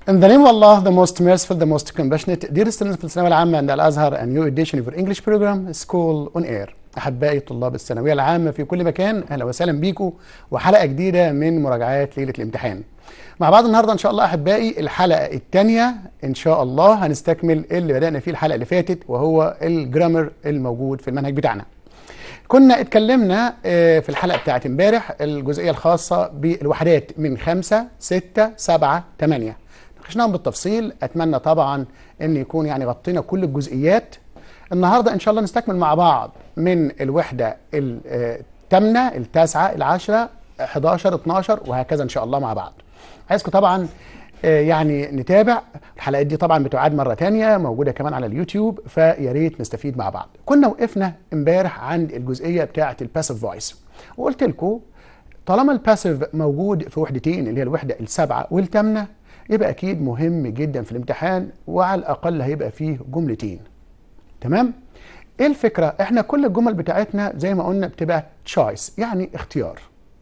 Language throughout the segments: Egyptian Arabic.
In the name of Allah, the most merciful, the most compassionate, dear students في الثانوية العامة عند الأزهر a new edition of your English program School on Air. أحبائي طلاب الثانوية العامة في كل مكان أهلا وسهلا بيكم وحلقة جديدة من مراجعات ليلة الامتحان. مع بعض النهارده إن شاء الله أحبائي الحلقة الثانية إن شاء الله هنستكمل اللي بدأنا فيه الحلقة اللي فاتت وهو الجرامر الموجود في المنهج بتاعنا. كنا اتكلمنا في الحلقة بتاعت امبارح الجزئية الخاصة بالوحدات من خمسة ستة سبعة ثمانية ناقشناهم بالتفصيل اتمنى طبعا ان يكون يعني غطينا كل الجزئيات النهارده ان شاء الله نستكمل مع بعض من الوحده الثامنه التاسعه العاشره 11 12 وهكذا ان شاء الله مع بعض عايزكم طبعا يعني نتابع الحلقات دي طبعا بتعاد مره تانية موجوده كمان على اليوتيوب فيا ريت نستفيد مع بعض كنا وقفنا امبارح عند الجزئيه بتاعه الباسيف فويس وقلت لكم طالما الباسيف موجود في وحدتين اللي هي الوحده السابعه والثامنه يبقى اكيد مهم جدا في الامتحان وعلى الاقل هيبقى فيه جملتين تمام ايه الفكره احنا كل الجمل بتاعتنا زي ما قلنا بتبقى تشويس يعني اختيار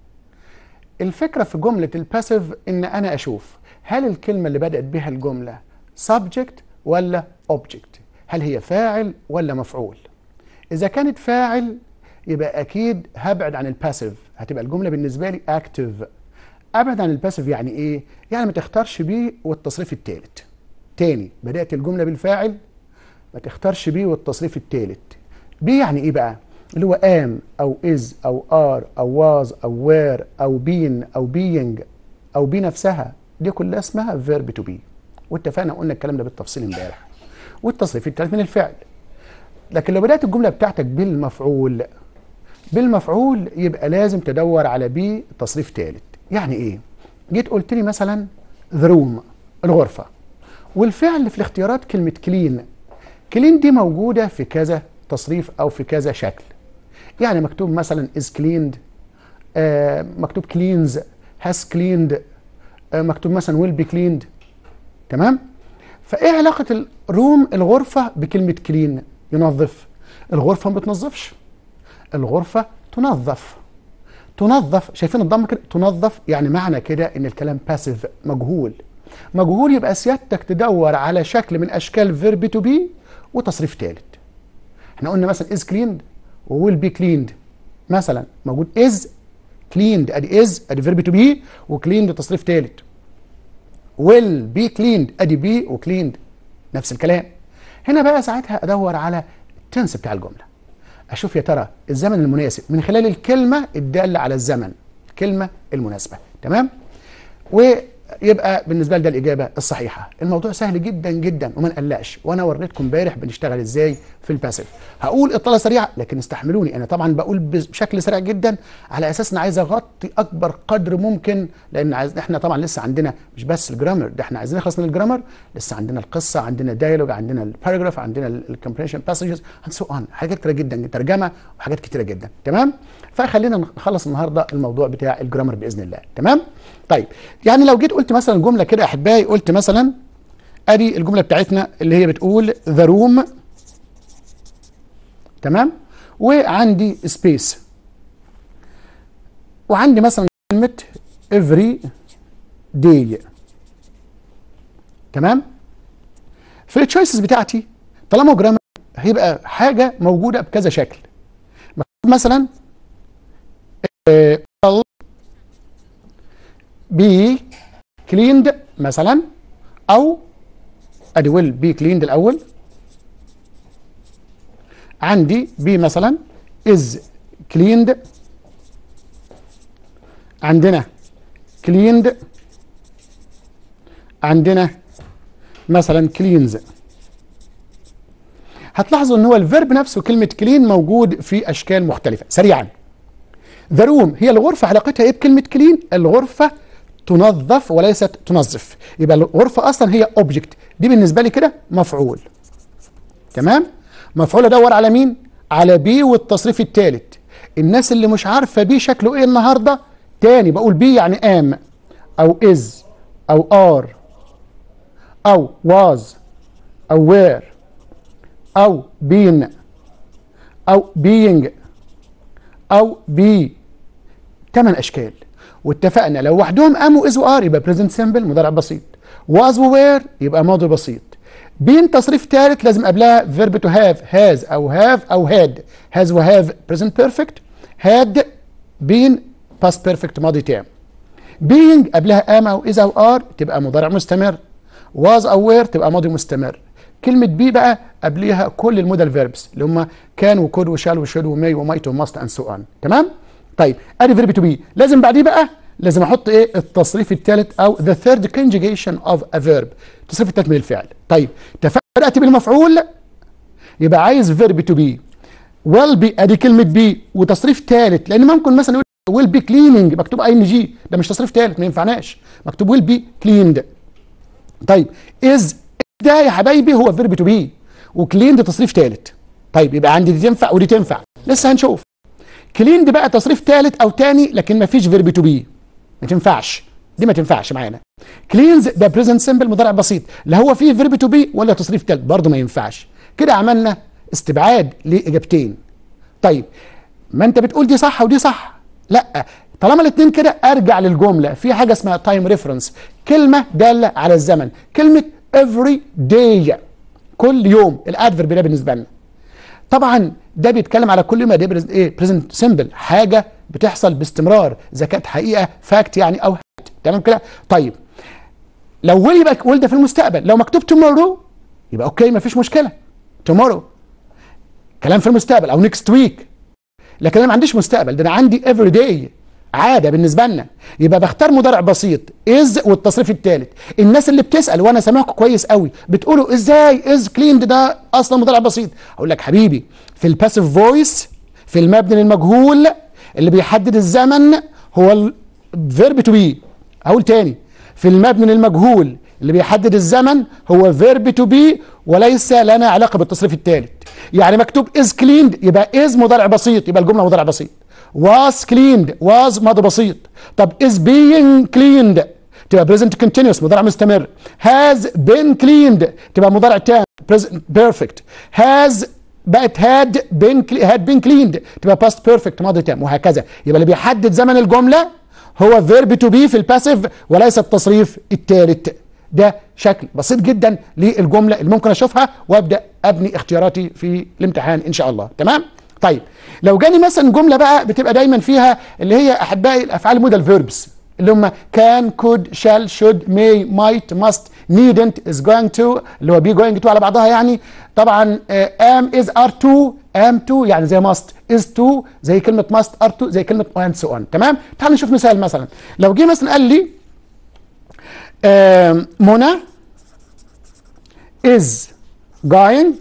الفكره في جمله الباسيف ان انا اشوف هل الكلمه اللي بدات بها الجمله subject ولا object هل هي فاعل ولا مفعول اذا كانت فاعل يبقى اكيد هبعد عن الباسيف هتبقى الجمله بالنسبه لي active ابعد عن الباسيف يعني ايه يعني ما تختارش بيه والتصريف الثالث تاني بدات الجمله بالفاعل ما تختارش بيه والتصريف الثالث بيه يعني ايه بقى اللي هو ام او از او ار او واز او وير او بين او بينج او بي نفسها دي كلها اسمها فيرب تو بي واتفقنا قلنا الكلام ده بالتفصيل امبارح والتصريف الثالث من الفعل لكن لو بدات الجمله بتاعتك بالمفعول بالمفعول يبقى لازم تدور على بي تصريف ثالث يعني ايه جيت قلت لي مثلا ذا روم الغرفه والفعل في الاختيارات كلمه كلين كلين دي موجوده في كذا تصريف او في كذا شكل يعني مكتوب مثلا از كليند آه مكتوب كلينز هاز كليند آه مكتوب مثلا ويل بي كليند تمام فايه علاقه الروم الغرفه بكلمه كلين ينظف الغرفه ما بتنظفش الغرفه تنظف تنظف شايفين الضم كده تنظف يعني معنى كده ان الكلام باسيف مجهول مجهول يبقى سيادتك تدور على شكل من اشكال فيرب تو بي وتصريف ثالث احنا قلنا مثلا از كليند وويل بي كليند مثلا موجود از كليند ادي از ادي فيرب تو بي وكليند تصريف ثالث ويل بي كليند ادي بي وكليند نفس الكلام هنا بقى ساعتها ادور على التنس بتاع الجمله اشوف يا ترى الزمن المناسب من خلال الكلمه الداله على الزمن الكلمه المناسبه تمام ويبقى بالنسبه لي ده الاجابه الصحيحه الموضوع سهل جدا جدا وما نقلقش وانا وريتكم امبارح بنشتغل ازاي في الباسيف هقول اطلاله سريعه لكن استحملوني انا طبعا بقول بشكل سريع جدا على اساس ان عايز اغطي اكبر قدر ممكن لان عايز احنا طبعا لسه عندنا مش بس الجرامر ده احنا عايزين نخلص من الجرامر لسه عندنا القصه عندنا الديالوج عندنا الباراجراف عندنا الكومبريشن باسجز اند سو اون حاجات كتيره جدا ترجمه وحاجات كتيره جدا تمام فخلينا نخلص النهارده الموضوع بتاع الجرامر باذن الله تمام طيب يعني لو جيت قلت مثلا جمله كده احبائي قلت مثلا ادي الجمله بتاعتنا اللي هي بتقول ذا روم تمام وعندي سبيس وعندي مثلا كلمه every day تمام في التشويسز بتاعتي طالما جرامر هيبقى حاجه موجوده بكذا شكل مثلا بي كليند مثلا او ادي ويل بي كليند الاول عندي بي مثلا از كليند عندنا كليند عندنا مثلا كلينز هتلاحظوا ان هو الفيرب نفسه كلمه كلين موجود في اشكال مختلفه سريعا ذا روم هي الغرفه علاقتها ايه بكلمه كلين الغرفه تنظف وليست تنظف يبقى الغرفه اصلا هي اوبجكت دي بالنسبه لي كده مفعول تمام مفعول ادور على مين على بي والتصريف الثالث الناس اللي مش عارفه بي شكله ايه النهارده تاني بقول بي يعني ام او از او ار او واز او وير او بين او بينج او بي ثمان اشكال واتفقنا لو وحدهم ام واز وار يبقى بريزنت سيمبل مضارع بسيط was و were يبقى ماضي بسيط بين تصريف ثالث لازم قبلها verb to have has او have او had has و have present perfect had been past perfect ماضي تام being قبلها am او is او are تبقى مضارع مستمر was او were تبقى ماضي مستمر كلمة بي بقى قبليها كل المودال فيربس اللي هم كان وكود وشال وشود وماي ومايت وماست اند سو اون تمام؟ طيب ادي فيرب تو بي لازم بعديه بقى لازم احط ايه التصريف الثالث او the third conjugation of a verb التصريف الثالث من الفعل طيب بدات بالمفعول يبقى عايز فيرب تو بي ويل بي ادي كلمه بي وتصريف ثالث لان ممكن مثلا يقول ويل بي كليننج مكتوب اي ان جي ده مش تصريف ثالث ما ينفعناش مكتوب ويل بي كليند طيب از ده يا حبايبي هو فيرب تو بي وكليند تصريف ثالث طيب يبقى عندي دي تنفع ودي تنفع لسه هنشوف كليند بقى تصريف ثالث او ثاني لكن ما فيش فيرب تو بي ما تنفعش دي ما تنفعش معانا كلينز ده بريزنت سمبل مضارع بسيط لا هو فيه فيرب تو بي ولا تصريف ثالث برضه ما ينفعش كده عملنا استبعاد لاجابتين طيب ما انت بتقول دي صح ودي صح لا طالما الاثنين كده ارجع للجمله في حاجه اسمها تايم ريفرنس كلمه داله على الزمن كلمه every day كل يوم الادفرب ده بالنسبه لنا طبعا ده بيتكلم على كل ما ده ايه بريزنت سمبل حاجه بتحصل باستمرار اذا كانت حقيقه فاكت يعني او هات تمام كده طيب لو ولي يبقى ولد في المستقبل لو مكتوب tomorrow يبقى اوكي مفيش مشكله tomorrow كلام في المستقبل او next week لكن انا ما عنديش مستقبل ده انا عندي every day عاده بالنسبه لنا يبقى بختار مضارع بسيط از والتصريف الثالث الناس اللي بتسال وانا سامعكم كويس قوي بتقولوا ازاي از كليند ده اصلا مضارع بسيط اقول لك حبيبي في الباسيف فويس في المبني للمجهول اللي بيحدد الزمن هو الفيرب تو بي اقول تاني في المبني للمجهول اللي بيحدد الزمن هو فيرب تو بي وليس لنا علاقه بالتصريف الثالث يعني مكتوب از كليند يبقى از مضارع بسيط يبقى الجمله مضارع بسيط was cleaned was ماضي بسيط طب is being cleaned تبقى present continuous مضارع مستمر has been cleaned تبقى مضارع تام present perfect has بقت had been had been cleaned تبقى past perfect ماضي تام وهكذا يبقى اللي بيحدد زمن الجمله هو verb to be في الباسيف وليس التصريف الثالث ده شكل بسيط جدا للجمله اللي ممكن اشوفها وابدا ابني اختياراتي في الامتحان ان شاء الله تمام طيب لو جاني مثلا جمله بقى بتبقى دايما فيها اللي هي احبائي الافعال مودال فيربس اللي هم كان كود شال شود ماي مايت ماست نيدنت از جوينج تو اللي هو بي جوينج تو على بعضها يعني طبعا ام از ار تو ام تو يعني زي ماست از تو زي كلمه ماست ار تو زي كلمه اند سو اون تمام تعال نشوف مثال مثلا لو جه مثلا قال لي منى is going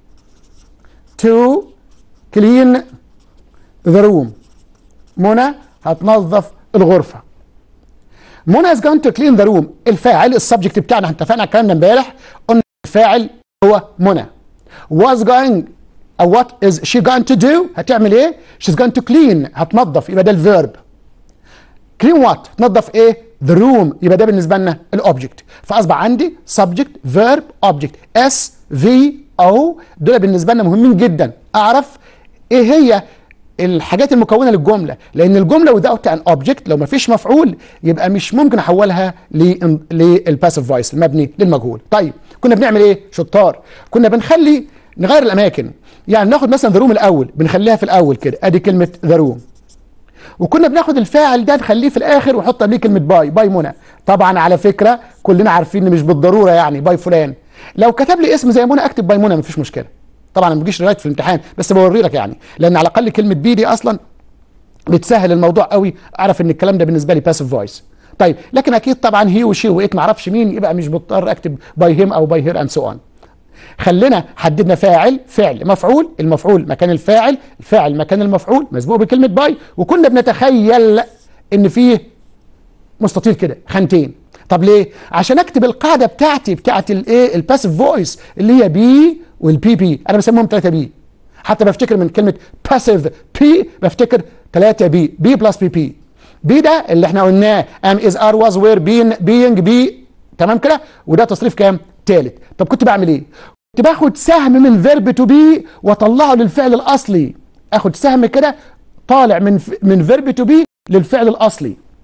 to clean the room منى هتنظف الغرفة منى is going to clean the room الفاعل السبجكت بتاعنا اتفقنا على الكلام ده امبارح قلنا الفاعل هو منى was going أو what is she going to do هتعمل ايه she's going to clean هتنظف يبقى ده الفيرب clean what تنظف ايه the room يبقى ده بالنسبه لنا الاوبجكت فاصبح عندي subject verb object s v o دول بالنسبه لنا مهمين جدا اعرف ايه هي الحاجات المكونه للجمله لان الجمله without an object لو ما فيش مفعول يبقى مش ممكن احولها للباسيف فويس المبني للمجهول طيب كنا بنعمل ايه شطار كنا بنخلي نغير الاماكن يعني ناخد مثلا ذا روم الاول بنخليها في الاول كده ادي كلمه ذا روم وكنا بناخد الفاعل ده نخليه في الاخر ونحط قبليه كلمه باي باي منى طبعا على فكره كلنا عارفين ان مش بالضروره يعني باي فلان لو كتب لي اسم زي منى اكتب باي منى مفيش مشكله طبعا ما بيجيش رايت في الامتحان بس بوري لك يعني لان على الاقل كلمه بي دي اصلا بتسهل الموضوع قوي اعرف ان الكلام ده بالنسبه لي باسيف فويس طيب لكن اكيد طبعا هي وشي وإيت ما اعرفش مين يبقى مش مضطر اكتب باي هيم او باي هير اند سو اون خلينا حددنا فاعل فعل مفعول المفعول مكان الفاعل الفاعل مكان المفعول مسبوق بكلمه باي وكنا بنتخيل ان فيه مستطيل كده خانتين طب ليه عشان اكتب القاعده بتاعتي بتاعت الايه الباسيف فويس اللي هي بي والبي بي انا بسميهم 3 بي حتى بفتكر من كلمه باسيف بي بفتكر 3 بي بي بلس بي بي بي ده اللي احنا قلناه ام از ار واز وير بين بينج بي تمام كده وده تصريف كام ثالث طب كنت بعمل ايه كنت باخد سهم من فيرب تو بي واطلعه للفعل الاصلي اخد سهم كده طالع من من فيرب تو بي للفعل الاصلي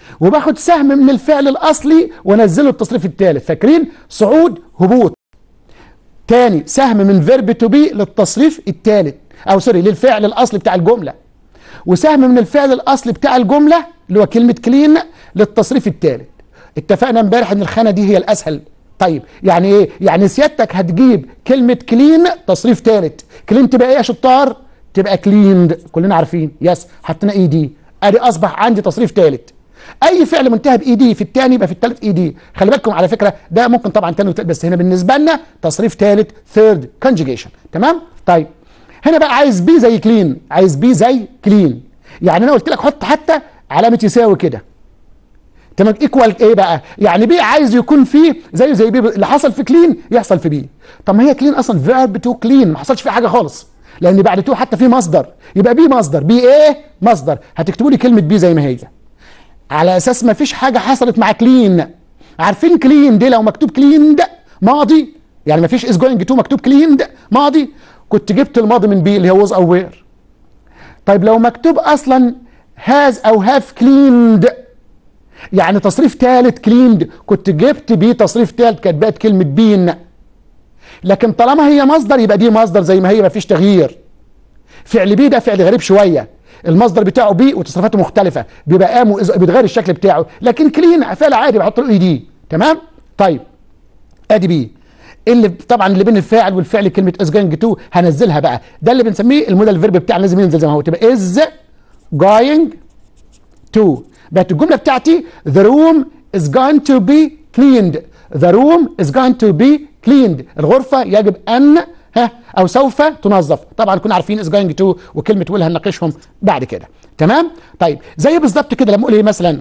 وباخد سهم من الفعل الاصلي وانزله التصريف الثالث فاكرين صعود هبوط تاني سهم من فيرب تو بي للتصريف الثالث او سوري للفعل الاصلي بتاع الجمله وسهم من الفعل الاصلي بتاع الجمله اللي هو كلمه كلين للتصريف الثالث اتفقنا امبارح ان الخانه دي هي الاسهل طيب يعني ايه يعني سيادتك هتجيب كلمه كلين تصريف ثالث كلين تبقى ايه يا شطار تبقى كليند كلنا عارفين يس حطينا اي دي ادي اصبح عندي تصريف ثالث اي فعل منتهى باي دي في الثاني يبقى في الثالث اي دي خلي بالكم على فكره ده ممكن طبعا ثاني وثالث بس هنا بالنسبه لنا تصريف ثالث ثيرد كونجيجيشن تمام طيب هنا بقى عايز بي زي كلين عايز بي زي كلين يعني انا قلت لك حط حتى علامه يساوي كده تمام ايكوال ايه بقى يعني بي عايز يكون فيه زيه زي بي اللي حصل في كلين يحصل في بي طب ما هي كلين اصلا فيرب تو كلين ما حصلش فيه حاجه خالص لان بعد تو حتى في مصدر يبقى بي مصدر بي ايه مصدر هتكتبوا لي كلمه بي زي ما هي على اساس ما فيش حاجه حصلت مع كلين عارفين كلين دي لو مكتوب كلين ده ماضي يعني ما فيش از جوينج تو مكتوب كلين ده ماضي كنت جبت الماضي من بي اللي هو وز او وير طيب لو مكتوب اصلا هاز او هاف كليند يعني تصريف ثالث كليند كنت جبت بيه تصريف ثالث كانت بقت كلمه بين لكن طالما هي مصدر يبقى دي مصدر زي ما هي ما فيش تغيير فعل بي ده فعل غريب شويه المصدر بتاعه بي وتصريفاته مختلفه بيبقى قام بيتغير الشكل بتاعه لكن كلين فعل عادي بحط له اي دي تمام طيب ادي بي اللي طبعا اللي بين الفاعل والفعل كلمه از جوينج تو هنزلها بقى ده اللي بنسميه المودال فيرب بتاعنا لازم ينزل زي ما هو تبقى از جوينج تو بقت الجمله بتاعتي the room is going to be cleaned the room is going to be cleaned الغرفه يجب ان ها او سوف تنظف طبعا كنا عارفين is going to وكلمه will هنناقشهم بعد كده تمام طيب زي بالظبط كده لما اقول ايه مثلا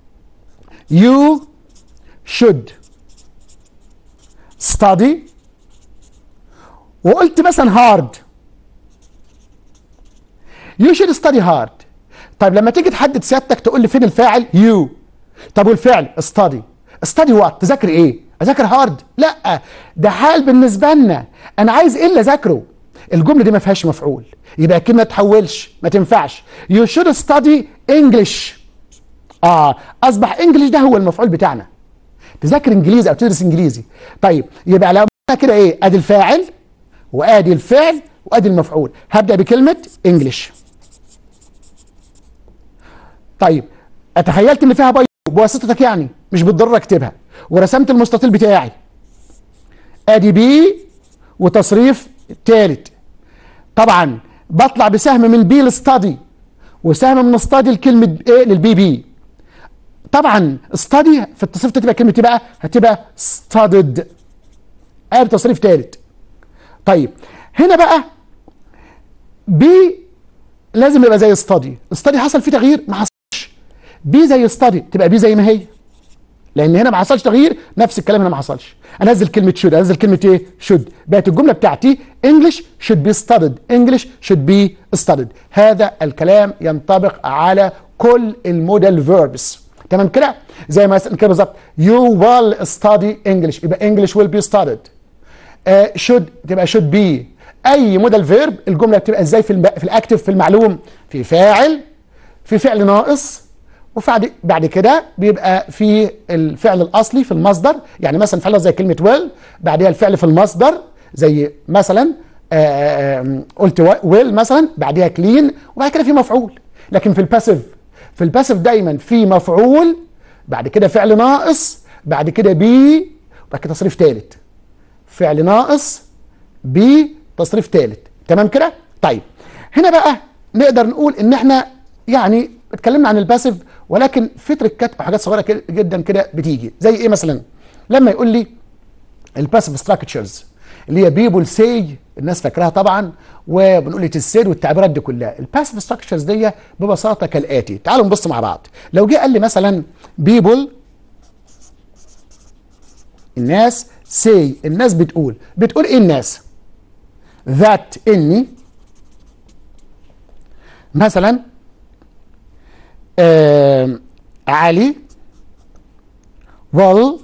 you should study وقلت مثلا hard you should study hard طيب لما تيجي تحدد سيادتك تقول لي فين الفاعل يو طب والفعل study study وات تذاكر ايه اذاكر هارد لا ده حال بالنسبه لنا انا عايز ايه اللي اذاكره الجمله دي ما فيهاش مفعول يبقى الكلمه ما تحولش ما تنفعش يو شود ستادي انجلش اه اصبح انجلش ده هو المفعول بتاعنا تذاكر انجليزي او تدرس انجليزي طيب يبقى لو كده ايه ادي الفاعل وادي الفعل وادي المفعول هبدا بكلمه انجلش طيب اتخيلت ان فيها باي بواسطتك يعني مش بالضروره اكتبها ورسمت المستطيل بتاعي ادي بي وتصريف ثالث طبعا بطلع بسهم من بي لستادي وسهم من استادي لكلمه ايه للبي بي طبعا استادي في التصريف تبقى كلمه ايه بقى هتبقى studied ادي تصريف ثالث طيب هنا بقى بي لازم يبقى زي استادي استادي حصل فيه تغيير ما حصلش بي زي استادي تبقى بي زي ما هي لان هنا ما حصلش تغيير نفس الكلام هنا ما حصلش انزل كلمه شود انزل كلمه ايه شود بقت الجمله بتاعتي انجلش شود بي ستادد انجلش شود بي ستادد هذا الكلام ينطبق على كل المودال فيربس تمام كده زي ما كده بالظبط يو ويل ستادي انجلش يبقى انجلش ويل بي ستادد شود تبقى شود بي اي مودال فيرب الجمله بتبقى ازاي في الم... في الاكتف في المعلوم في فاعل في فعل ناقص وبعد بعد كده بيبقى في الفعل الاصلي في المصدر يعني مثلا فعل زي كلمه ويل بعدها الفعل في المصدر زي مثلا آآ آآ قلت ويل مثلا بعدها كلين وبعد كده في مفعول لكن في الباسيف في الباسيف دايما في مفعول بعد كده فعل ناقص بعد كده بي وبعد كده تصريف ثالث فعل ناقص بي تصريف ثالث تمام كده طيب هنا بقى نقدر نقول ان احنا يعني اتكلمنا عن الباسيف ولكن في تريكات او حاجات صغيره جدا كده بتيجي زي ايه مثلا لما يقول لي الباسيف ستراكشرز اللي هي بيبول سي الناس فاكراها طبعا وبنقول لي تسيد والتعبيرات دي كلها الباسيف ستراكشرز دي ببساطه كالاتي تعالوا نبص مع بعض لو جه قال لي مثلا بيبول الناس سي الناس بتقول بتقول ايه الناس ذات اني مثلا آه علي will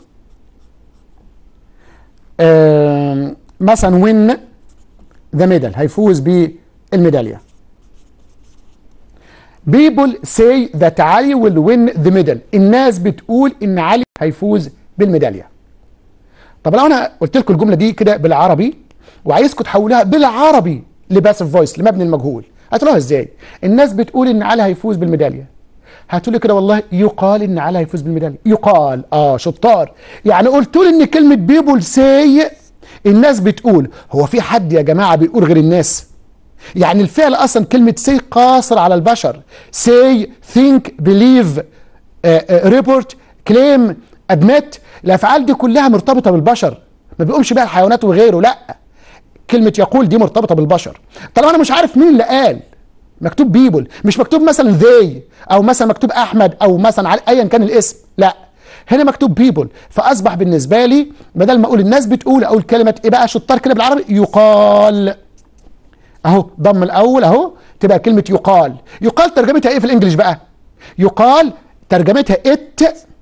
آه مثلا win the medal هيفوز بالميداليه people say that علي will win the medal الناس بتقول ان علي هيفوز بالميداليه طب لو انا قلت لكم الجمله دي كده بالعربي وعايزكم تحولوها بالعربي لباسف فويس لمبني المجهول هتقولوها ازاي الناس بتقول ان علي هيفوز بالميداليه هتقولي كده والله يقال ان علي هيفوز بالميداليه يقال اه شطار يعني قلت لي ان كلمه بيبول سي الناس بتقول هو في حد يا جماعه بيقول غير الناس يعني الفعل اصلا كلمه سي قاصر على البشر سي ثينك بليف ريبورت كليم ادمت الافعال دي كلها مرتبطه بالبشر ما بيقومش بيها الحيوانات وغيره لا كلمه يقول دي مرتبطه بالبشر طالما انا مش عارف مين اللي قال مكتوب بيبل مش مكتوب مثلا ذي او مثلا مكتوب احمد او مثلا ايا كان الاسم لا هنا مكتوب بيبل فاصبح بالنسبه لي بدل ما اقول الناس بتقول اقول كلمه ايه بقى شطار كده بالعربي يقال اهو ضم الاول اهو تبقى كلمه يقال يقال ترجمتها ايه في الانجليش بقى يقال ترجمتها ات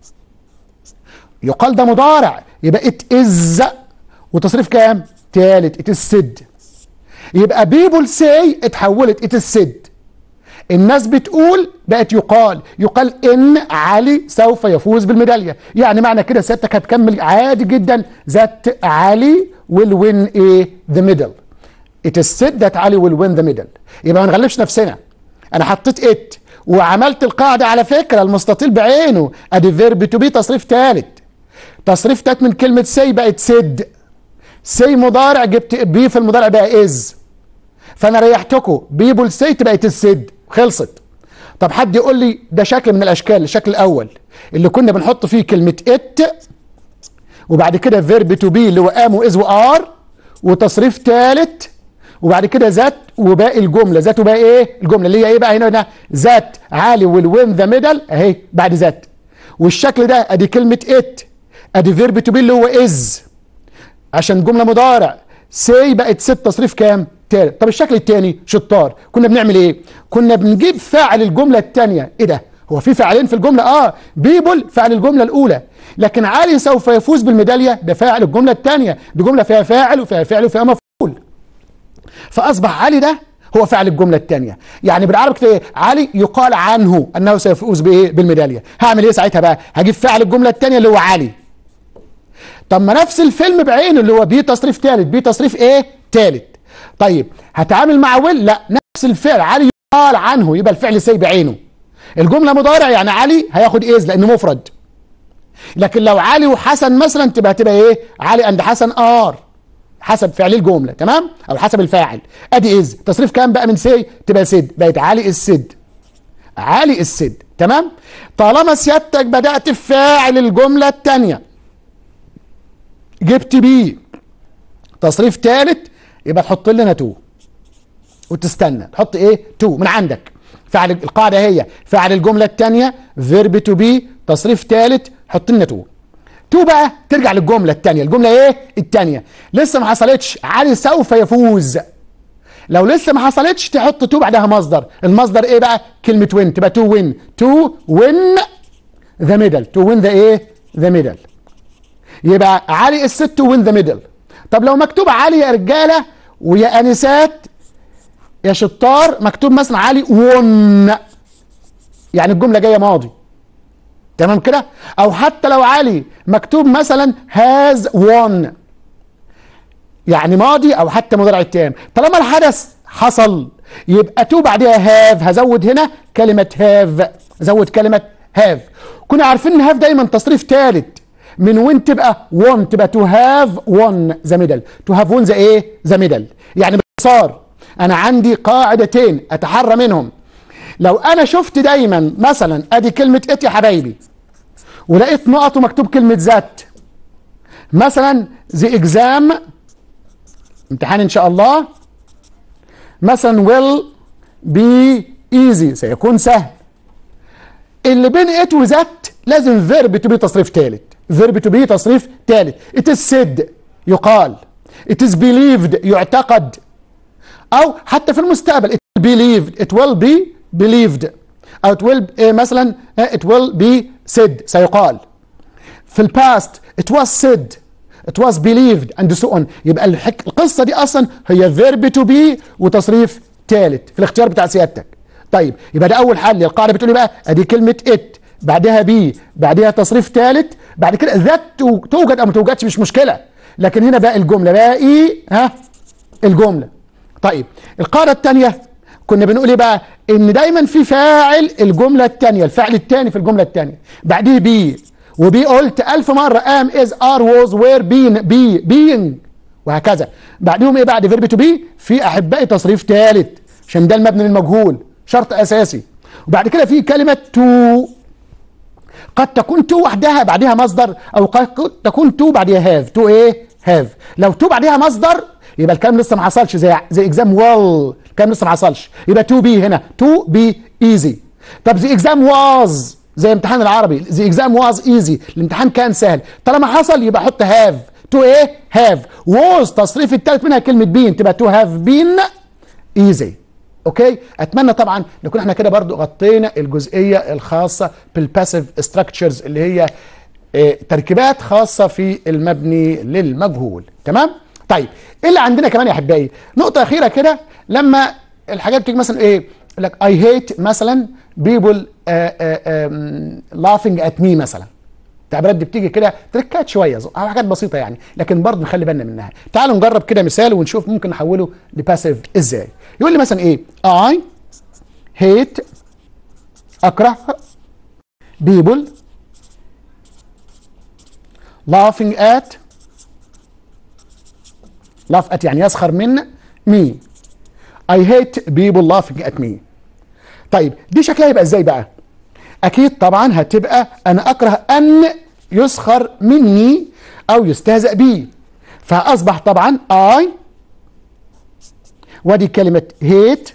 يقال ده مضارع يبقى ات از وتصريف كام تالت ات سد يبقى بيبول سي اتحولت ات سد الناس بتقول بقت يقال يقال ان علي سوف يفوز بالميداليه يعني معنى كده سيادتك هتكمل عادي جدا ذات علي will win a the medal it is said that علي will win the medal يبقى ما نغلبش نفسنا انا حطيت ات وعملت القاعده على فكره المستطيل بعينه ادي فيرب تو بي تصريف ثالث تصريف ثالث من كلمه سي بقت سد سي مضارع جبت بي في المضارع بقى از فانا ريحتكم بيبول سي تبقى السد خلصت طب حد يقول لي ده شكل من الاشكال الشكل الاول اللي كنا بنحط فيه كلمه ات وبعد كده فيرب تو بي اللي هو ام واز وار وتصريف ثالث وبعد كده ذات وباقي الجمله ذات وباقي ايه الجمله اللي هي ايه بقى هنا هنا ذات علي ويل وين ذا ميدل اهي بعد ذات والشكل ده ادي كلمه ات ادي فيرب تو بي اللي هو از عشان جمله مضارع سي بقت ست تصريف كام تالت طب الشكل الثاني شطار كنا بنعمل ايه كنا بنجيب فاعل الجمله الثانيه ايه ده هو في فاعلين في الجمله اه بيبل فاعل الجمله الاولى لكن علي سوف يفوز بالميداليه ده فاعل الجمله الثانيه دي جمله فيها فاعل وفيها فعل وفيها مفعول فاصبح علي ده هو فعل الجمله الثانيه يعني بالعربي كده ايه علي يقال عنه انه سيفوز بايه بالميداليه هعمل ايه ساعتها بقى هجيب فاعل الجمله الثانيه اللي هو علي طب ما نفس الفيلم بعينه اللي هو بي تصريف ثالث بي تصريف ايه ثالث طيب هتعامل مع ويل لا نفس الفعل علي يقال عنه يبقى الفعل سي بعينه الجمله مضارع يعني علي هياخد ايز لانه مفرد لكن لو علي وحسن مثلا تبقى تبقى ايه علي اند حسن ار حسب فعل الجمله تمام او حسب الفاعل ادي از تصريف كام بقى من سي تبقى سد بقت علي السد علي السد تمام طالما سيادتك بدات في فاعل الجمله الثانيه جبت بي تصريف ثالث يبقى تحط لنا تو وتستنى تحط ايه تو من عندك فعل القاعده هي فعل الجمله الثانيه فيرب تو بي تصريف ثالث حط لنا تو تو بقى ترجع للجمله الثانيه الجمله ايه الثانيه لسه ما حصلتش علي سوف يفوز لو لسه ما حصلتش تحط تو بعدها مصدر المصدر ايه بقى كلمه وين تبقى تو وين تو وين ذا ميدل تو وين ذا ايه ذا ميدل يبقى علي الست وين ذا ميدل طب لو مكتوب علي يا رجاله ويا انسات يا شطار مكتوب مثلا علي ون يعني الجمله جايه ماضي تمام كده او حتى لو علي مكتوب مثلا هاز won يعني ماضي او حتى مضارع التام طالما الحدث حصل يبقى تو بعدها هاف هزود هنا كلمه هاف زود كلمه هاف كنا عارفين ان هاف دايما تصريف ثالث من وين تبقى won تبقى تو هاف won ذا ميدل تو هاف won ذا ايه ذا ميدل يعني باختصار انا عندي قاعدتين اتحرى منهم لو انا شفت دايما مثلا ادي كلمه ات يا حبايبي ولقيت نقط ومكتوب كلمه ذات مثلا ذا اكزام امتحان ان شاء الله مثلا will be easy سيكون سهل اللي بين ات وذات لازم فيرب تو بي تصريف ثالث فيرب تو بي تصريف ثالث it is said يقال it is believed يعتقد او حتى في المستقبل it will believed it will be believed او it will eh, مثلا eh, it will be said سيقال في الباست it was said it was believed and so on يبقى الحك... القصه دي اصلا هي verb to be وتصريف ثالث في الاختيار بتاع سيادتك طيب يبقى ده اول حل القاعده بتقول بقى ادي كلمه ات بعدها بي بعدها تصريف ثالث بعد كده ذات توجد او ما توجدش مش مشكله لكن هنا بقى الجمله باقي ها الجمله طيب القاعده الثانيه كنا بنقول ايه بقى ان دايما في فاعل الجمله الثانيه الفعل الثاني في الجمله الثانيه بعديه بي وبي قلت ألف مرة ام از ار ووز وير بين بي بينج وهكذا بعدهم ايه بعد فيرب تو بي في احبائي تصريف ثالث عشان ده المبني للمجهول شرط اساسي وبعد كده في كلمه تو قد تكون تو وحدها بعدها مصدر او قد تكون تو بعدها هاف تو ايه هاف لو تو بعدها مصدر يبقى الكلام لسه ما حصلش زي زي اكزام ويل الكلام لسه ما حصلش يبقى تو بي هنا تو بي ايزي طب زي اكزام واز زي امتحان العربي زي اكزام واز ايزي الامتحان كان سهل طالما حصل يبقى حط هاف تو ايه هاف ووز تصريف الثالث منها كلمه بين تبقى تو هاف بين ايزي اوكي اتمنى طبعا نكون احنا كده برضو غطينا الجزئيه الخاصه بالباسيف ستراكشرز اللي هي اه تركيبات خاصه في المبني للمجهول تمام طيب ايه اللي عندنا كمان يا احبائي نقطه اخيره كده لما الحاجات بتيجي مثلا ايه يقول لك اي هيت مثلا بيبول لافينج ات مي مثلا التعبيرات دي بتيجي كده تركات شويه او حاجات بسيطه يعني لكن برضه نخلي بالنا منها تعالوا نجرب كده مثال ونشوف ممكن نحوله لباسيف ازاي يقول لي مثلا ايه اي هيت اكره بيبل laughing at laugh at يعني يسخر من مي I hate people laughing at me طيب دي شكلها يبقى ازاي بقى اكيد طبعا هتبقى انا اكره ان يسخر مني او يستهزأ بي فاصبح طبعا I ودي كلمة hate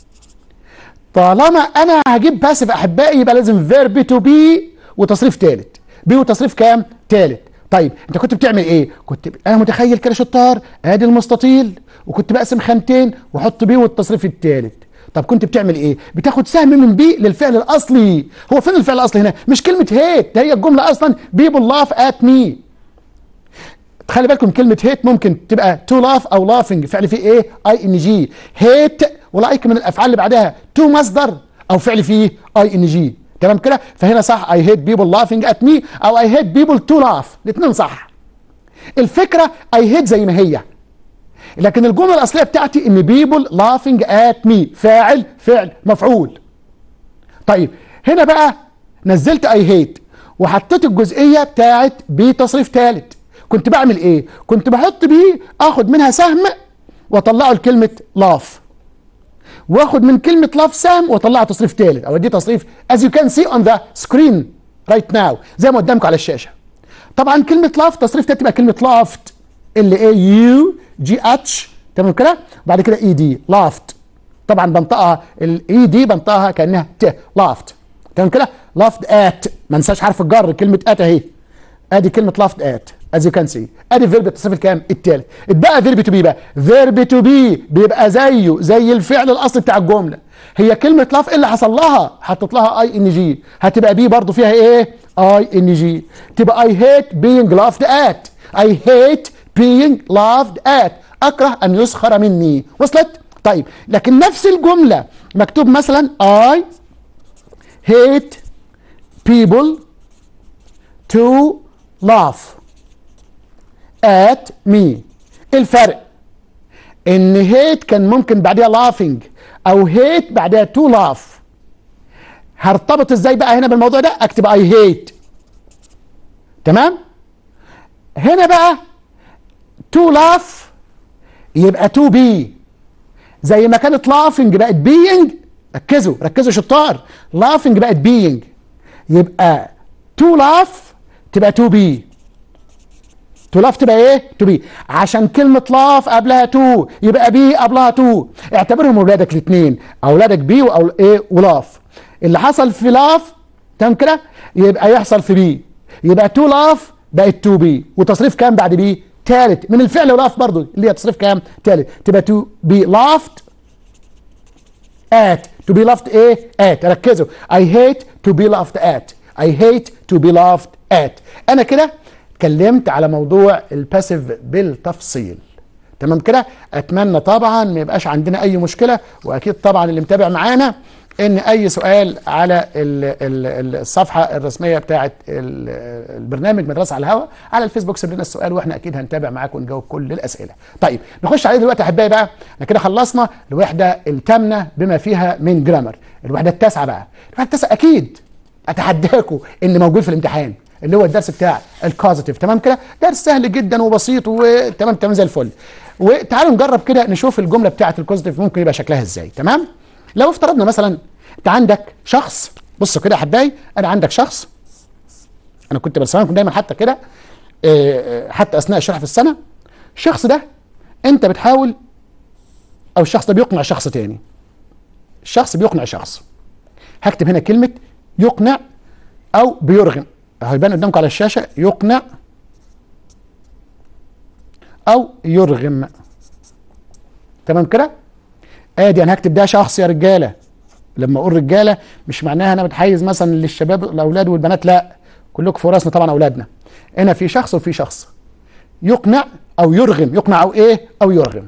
طالما انا هجيب باسف احبائي يبقى لازم فيرب تو بي وتصريف ثالث بي وتصريف كام ثالث طيب انت كنت بتعمل ايه كنت ب... انا متخيل كده شطار ادي المستطيل وكنت بقسم خانتين واحط بي والتصريف الثالث طب كنت بتعمل ايه بتاخد سهم من بي للفعل الاصلي هو فين الفعل الاصلي هنا مش كلمه هيت ده هي الجمله اصلا بيبل لاف ات مي خلي بالكم كلمه هيت ممكن تبقى تو لاف او لافنج فعل فيه ايه اي ان جي هيت ولايك من الافعال اللي بعدها تو مصدر او فعل فيه اي ان جي تمام كده فهنا صح اي هيت بيبل لافينج ات مي او اي هيت بيبل تو لاف الاثنين صح الفكره اي هيت زي ما هي لكن الجمله الاصليه بتاعتي ان بيبل لافينج ات مي فاعل فعل مفعول طيب هنا بقى نزلت اي هيت وحطيت الجزئيه بتاعت بي تصريف ثالث كنت بعمل ايه كنت بحط بي اخد منها سهم واطلعه لكلمه لاف واخد من كلمه لاف سهم واطلعها تصريف ثالث او دي تصريف as you can see on the screen right now زي ما قدامكم على الشاشه طبعا كلمه لاف تصريف ثالث تبقى كلمه لافت ال اي يو جي اتش تمام كده وبعد كده اي دي لافت طبعا بنطقها الاي دي بنطقها كانها ت لافت تمام كده لافت ات ما انساش حرف الجر كلمه ات اهي ادي كلمه لافت ات از يو كان سي ادي فيرب التصريف الكام التالت اتبقى فيرب تو بي بقى فيرب تو بي بيبقى زيه زي الفعل الاصلي بتاع الجمله هي كلمه لاف ايه اللي حصل لها حطيت لها اي ان جي هتبقى بي برضو فيها ايه اي ان جي تبقى اي هيت بينج لافد ات اي هيت بينج لافد ات اكره ان يسخر مني وصلت طيب لكن نفس الجمله مكتوب مثلا اي هيت people to laugh at me الفرق ان هيت كان ممكن بعدها laughing او هيت بعدها to laugh هرتبط ازاي بقى هنا بالموضوع ده اكتب I hate تمام هنا بقى to laugh يبقى to be زي ما كانت laughing بقت being ركزوا ركزوا شطار laughing بقت being يبقى to laugh تبقى to be تو لاف تبقى ايه؟ تو بي عشان كلمة لاف قبلها تو يبقى بي قبلها تو اعتبرهم اولادك الاثنين اولادك بي او ايه ولاف اللي حصل في لاف تمام كده يبقى يحصل في بي يبقى تو لاف بقت تو بي وتصريف كام بعد بي؟ ثالث من الفعل ولاف برضو اللي هي تصريف كام؟ ثالث تبقى تو بي لافت ات تو بي لافت ايه؟ ات ركزوا I hate to be laughed at I hate to be laughed at انا كده اتكلمت على موضوع الباسيف بالتفصيل تمام كده اتمنى طبعا ما يبقاش عندنا اي مشكله واكيد طبعا اللي متابع معانا ان اي سؤال على ال ال الصفحه الرسميه بتاعه ال- البرنامج مدرسه على الهواء على الفيسبوك سيب لنا السؤال واحنا اكيد هنتابع معاكم ونجاوب كل الاسئله. طيب نخش عليه دلوقتي يا احبائي بقى احنا كده خلصنا الوحده الثامنه بما فيها من جرامر. الوحده التاسعه بقى. الوحده التاسعه اكيد اتحداكم ان موجود في الامتحان اللي هو الدرس بتاع الكوزيتيف تمام كده درس سهل جدا وبسيط وتمام تمام زي الفل وتعالوا نجرب كده نشوف الجمله بتاعه الكوزيتيف ممكن يبقى شكلها ازاي تمام لو افترضنا مثلا انت عندك شخص بصوا كده يا حبايبي انا عندك شخص انا كنت برسمها لكم دايما حتى كده آه، آه، حتى اثناء الشرح في السنه الشخص ده انت بتحاول او الشخص ده بيقنع شخص تاني الشخص بيقنع شخص هكتب هنا كلمه يقنع او بيرغم هيبان قدامكم على الشاشه يقنع او يرغم تمام كده ادي انا هكتب ده شخص يا رجاله لما اقول رجاله مش معناها انا بتحيز مثلا للشباب الاولاد والبنات لا كلكم في راسنا طبعا اولادنا هنا في شخص وفي شخص يقنع او يرغم يقنع او ايه او يرغم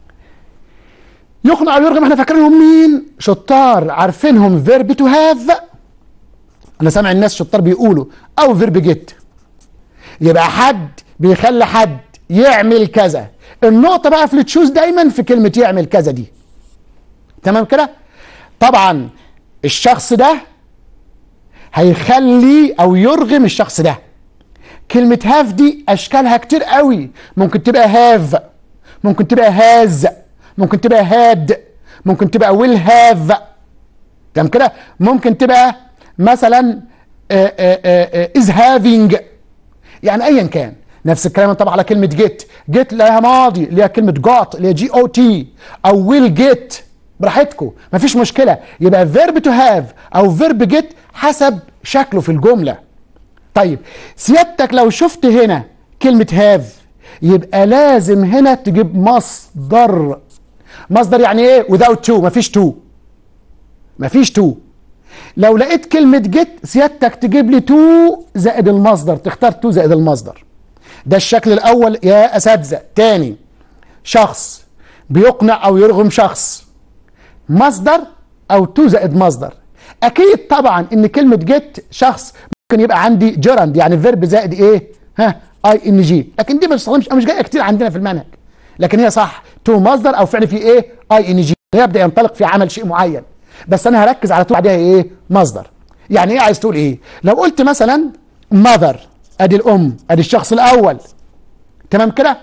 يقنع او يرغم احنا فاكرينهم مين شطار عارفينهم فيرب تو هاف انا سامع الناس شطار بيقولوا او فيرب جيت يبقى حد بيخلي حد يعمل كذا النقطه بقى في التشوز دايما في كلمه يعمل كذا دي تمام كده طبعا الشخص ده هيخلي او يرغم الشخص ده كلمة هاف دي اشكالها كتير قوي ممكن تبقى هاف ممكن تبقى هاز ممكن تبقى هاد ممكن تبقى ويل هاف تمام كده ممكن تبقى مثلا از هافينج يعني ايا كان نفس الكلام طبعا على كلمه جيت جيت لها ماضي اللي هي كلمه جوت اللي هي جي او تي او ويل جيت براحتكم مفيش مشكله يبقى فيرب تو هاف او فيرب جيت حسب شكله في الجمله طيب سيادتك لو شفت هنا كلمه هاف يبقى لازم هنا تجيب مصدر مصدر يعني ايه without to مفيش to مفيش to لو لقيت كلمة جيت سيادتك تجيب لي تو زائد المصدر تختار تو زائد المصدر ده الشكل الأول يا أساتذة تاني شخص بيقنع أو يرغم شخص مصدر أو تو زائد مصدر أكيد طبعا إن كلمة جيت شخص ممكن يبقى عندي جيراند يعني فيرب زائد إيه ها اي ان جي لكن دي ما بتستخدمش مش جايه كتير عندنا في المنهج لكن هي صح تو مصدر او فعل فيه ايه اي ان جي يبدا ينطلق في عمل شيء معين بس انا هركز على طول بعدها ايه مصدر يعني ايه عايز تقول ايه لو قلت مثلا mother ادي الام ادي الشخص الاول تمام كده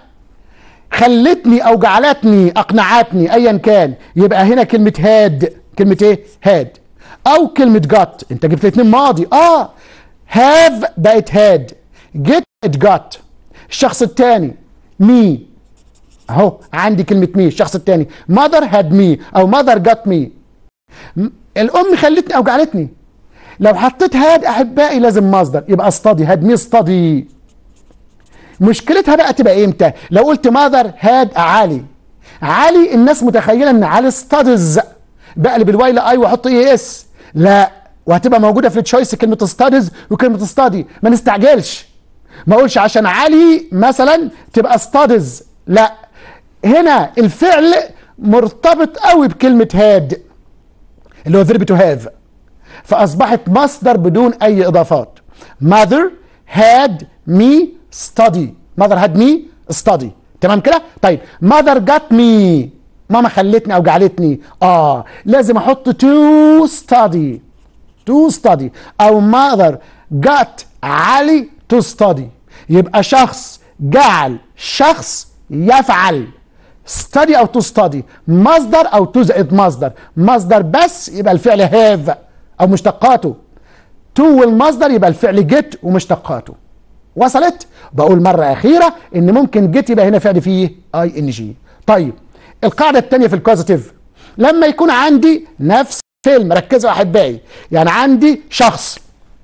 خلتني او جعلتني اقنعتني ايا كان يبقى هنا كلمه هاد كلمه ايه هاد او كلمه جات انت جبت الاثنين ماضي اه هاف بقت هاد جيت جات الشخص الثاني مي اهو عندي كلمه مي الشخص الثاني mother had me او mother got me الام خلتني او جعلتني لو حطيت هاد احبائي لازم مصدر يبقى استدي هاد مي استدي مشكلتها بقى تبقى إيه امتى لو قلت ماذر هاد علي علي الناس متخيله ان علي ستادز بقلب الواي لاي واحط اي اس لا وهتبقى موجوده في التشويس كلمه ستادز وكلمه ستادي ما نستعجلش ما اقولش عشان علي مثلا تبقى ستادز لا هنا الفعل مرتبط قوي بكلمه هاد اللي هو فيرب تو هاف فاصبحت مصدر بدون اي اضافات mother had me study mother had me study تمام كده طيب mother got me ماما خلتني او جعلتني اه لازم احط to study to study او mother got علي to study يبقى شخص جعل شخص يفعل study او to study مصدر او to زائد مصدر مصدر بس يبقى الفعل have او مشتقاته to والمصدر يبقى الفعل get ومشتقاته وصلت بقول مرة أخيرة إن ممكن get يبقى هنا فعل فيه اي ان جي طيب القاعدة الثانية في الكوزيتيف لما يكون عندي نفس فيلم ركزوا يا أحبائي يعني عندي شخص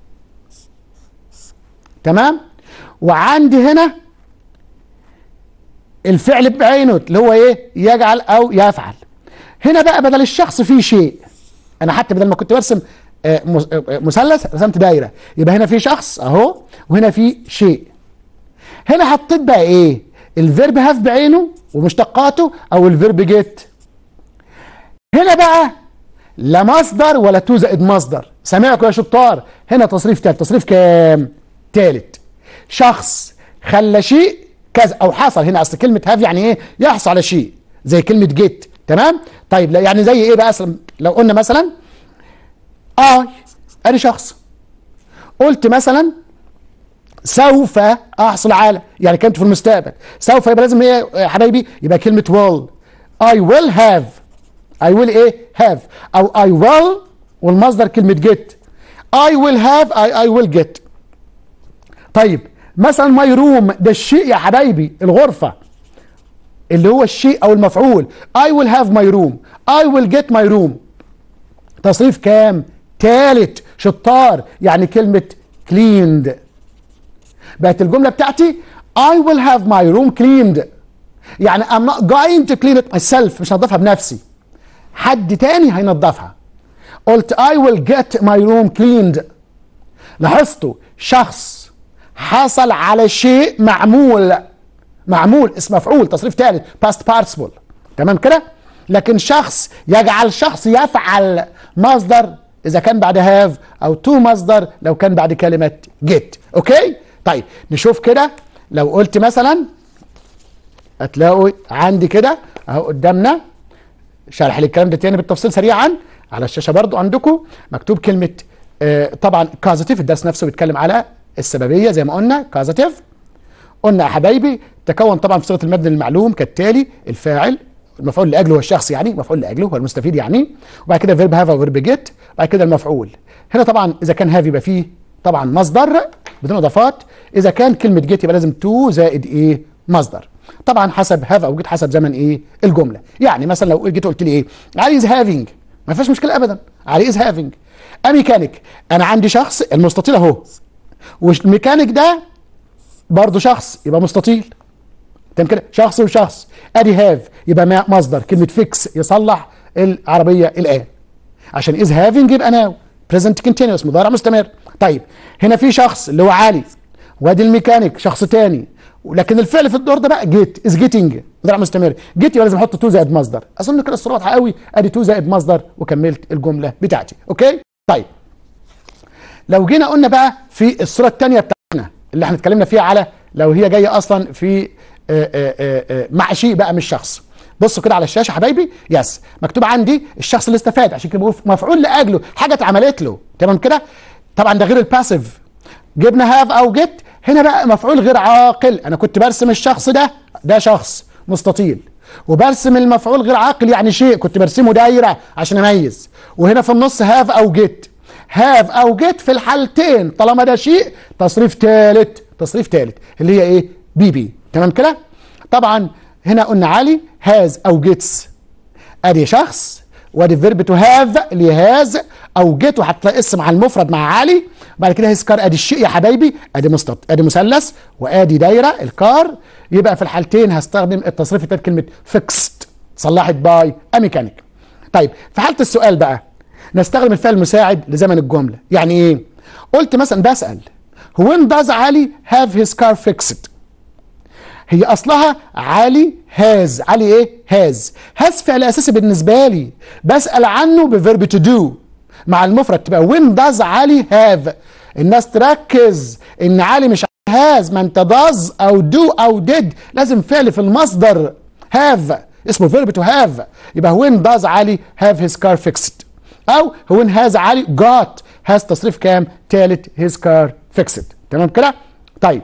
تمام وعندي هنا الفعل بعينه اللي هو ايه يجعل او يفعل هنا بقى بدل الشخص فيه شيء انا حتى بدل ما كنت برسم مثلث رسمت دايره يبقى هنا في شخص اهو وهنا في شيء هنا حطيت بقى ايه الفيرب هاف بعينه ومشتقاته او الفيرب جيت هنا بقى لا مصدر ولا تو زائد مصدر سامعكم يا شطار هنا تصريف تالت تصريف كام تالت شخص خلى شيء كذا او حصل هنا اصل كلمه هاف يعني ايه يحصل على شيء زي كلمه جيت تمام طيب لا يعني زي ايه بقى اصلا لو قلنا مثلا اي ادي شخص قلت مثلا سوف احصل على يعني كانت في المستقبل سوف يبقى لازم ايه يا حبايبي يبقى كلمه will I will have I will ايه have او I will والمصدر كلمه get I will have I, I will get طيب مثلا my room ده الشيء يا حبايبي الغرفه اللي هو الشيء او المفعول I will have my room I will get my room تصريف كام تالت شطار يعني كلمة cleaned بقت الجملة بتاعتي I will have my room cleaned يعني I'm not going to clean it myself مش هنضفها بنفسي حد تاني هينضفها قلت I will get my room cleaned لاحظتوا شخص حصل على شيء معمول معمول اسم مفعول تصريف ثالث past participle تمام كده لكن شخص يجعل شخص يفعل مصدر اذا كان بعد هاف او تو مصدر لو كان بعد كلمه جيت اوكي طيب نشوف كده لو قلت مثلا هتلاقوا عندي كده اهو قدامنا شرح لي الكلام ده تاني بالتفصيل سريعا على الشاشه برضو عندكم مكتوب كلمه آه طبعا كازاتيف الدرس نفسه بيتكلم على السببيه زي ما قلنا كازاتيف قلنا يا حبايبي تكون طبعا في صيغه المبني المعلوم كالتالي الفاعل المفعول لاجله هو الشخص يعني مفعول لاجله هو المستفيد يعني وبعد كده فيرب هاف او فيرب جيت بعد كده المفعول هنا طبعا اذا كان هاف يبقى فيه طبعا مصدر بدون اضافات اذا كان كلمه جيت يبقى لازم تو زائد ايه مصدر طبعا حسب هاف او جيت حسب زمن ايه الجمله يعني مثلا لو جيت قلت لي ايه علي از هافينج ما فيش مشكله ابدا علي از هافينج ميكانيك انا عندي شخص المستطيل اهو والميكانيك ده برضه شخص يبقى مستطيل تمام كده شخص وشخص ادي هاف يبقى مصدر كلمه فيكس يصلح العربيه الان عشان از هافينج يبقى ناو بريزنت كونتينوس مضارع مستمر طيب هنا في شخص اللي هو علي وادي الميكانيك شخص تاني لكن الفعل في الدور ده بقى جيت از جيتنج مضارع مستمر جيت يبقى لازم احط تو زائد مصدر اظن كده الصوره واضحه قوي ادي تو زائد مصدر وكملت الجمله بتاعتي اوكي طيب لو جينا قلنا بقى في الصوره الثانيه بتاعتنا اللي احنا اتكلمنا فيها على لو هي جايه اصلا في آآ آآ مع شيء بقى مش شخص بصوا كده على الشاشه حبايبي يس مكتوب عندي الشخص اللي استفاد عشان كده بقول مفعول لاجله حاجه اتعملت له تمام كده طبعا ده غير الباسيف جبنا هاف او جيت هنا بقى مفعول غير عاقل انا كنت برسم الشخص ده ده شخص مستطيل وبرسم المفعول غير عاقل يعني شيء كنت برسمه دايره عشان اميز وهنا في النص هاف او جيت هاف او جيت في الحالتين طالما ده شيء تصريف ثالث تصريف ثالث اللي هي ايه بي بي تمام كده طبعا هنا قلنا علي هاز او جيتس ادي شخص وادي فيرب تو هاف اللي هاز او جيت وهتلاقي اسم على المفرد مع علي بعد كده هيز كار ادي الشيء يا حبايبي ادي مستط ادي مثلث وادي دايره الكار يبقى في الحالتين هستخدم التصريف الثالث كلمه فيكست صلحت باي اميكانيك طيب في حاله السؤال بقى نستخدم الفعل المساعد لزمن الجمله يعني ايه قلت مثلا بسال when does علي have his car fixed هي اصلها علي هاز علي ايه هاز هاز فعل اساسي بالنسبه لي بسال عنه بفيرب تو دو مع المفرد تبقى when does علي have الناس تركز ان علي مش هاز ما انت does او do او did لازم فعل في المصدر have اسمه فيرب تو have يبقى when does علي have his car fixed او when has علي got has تصريف كام تالت his car fixed تمام كده طيب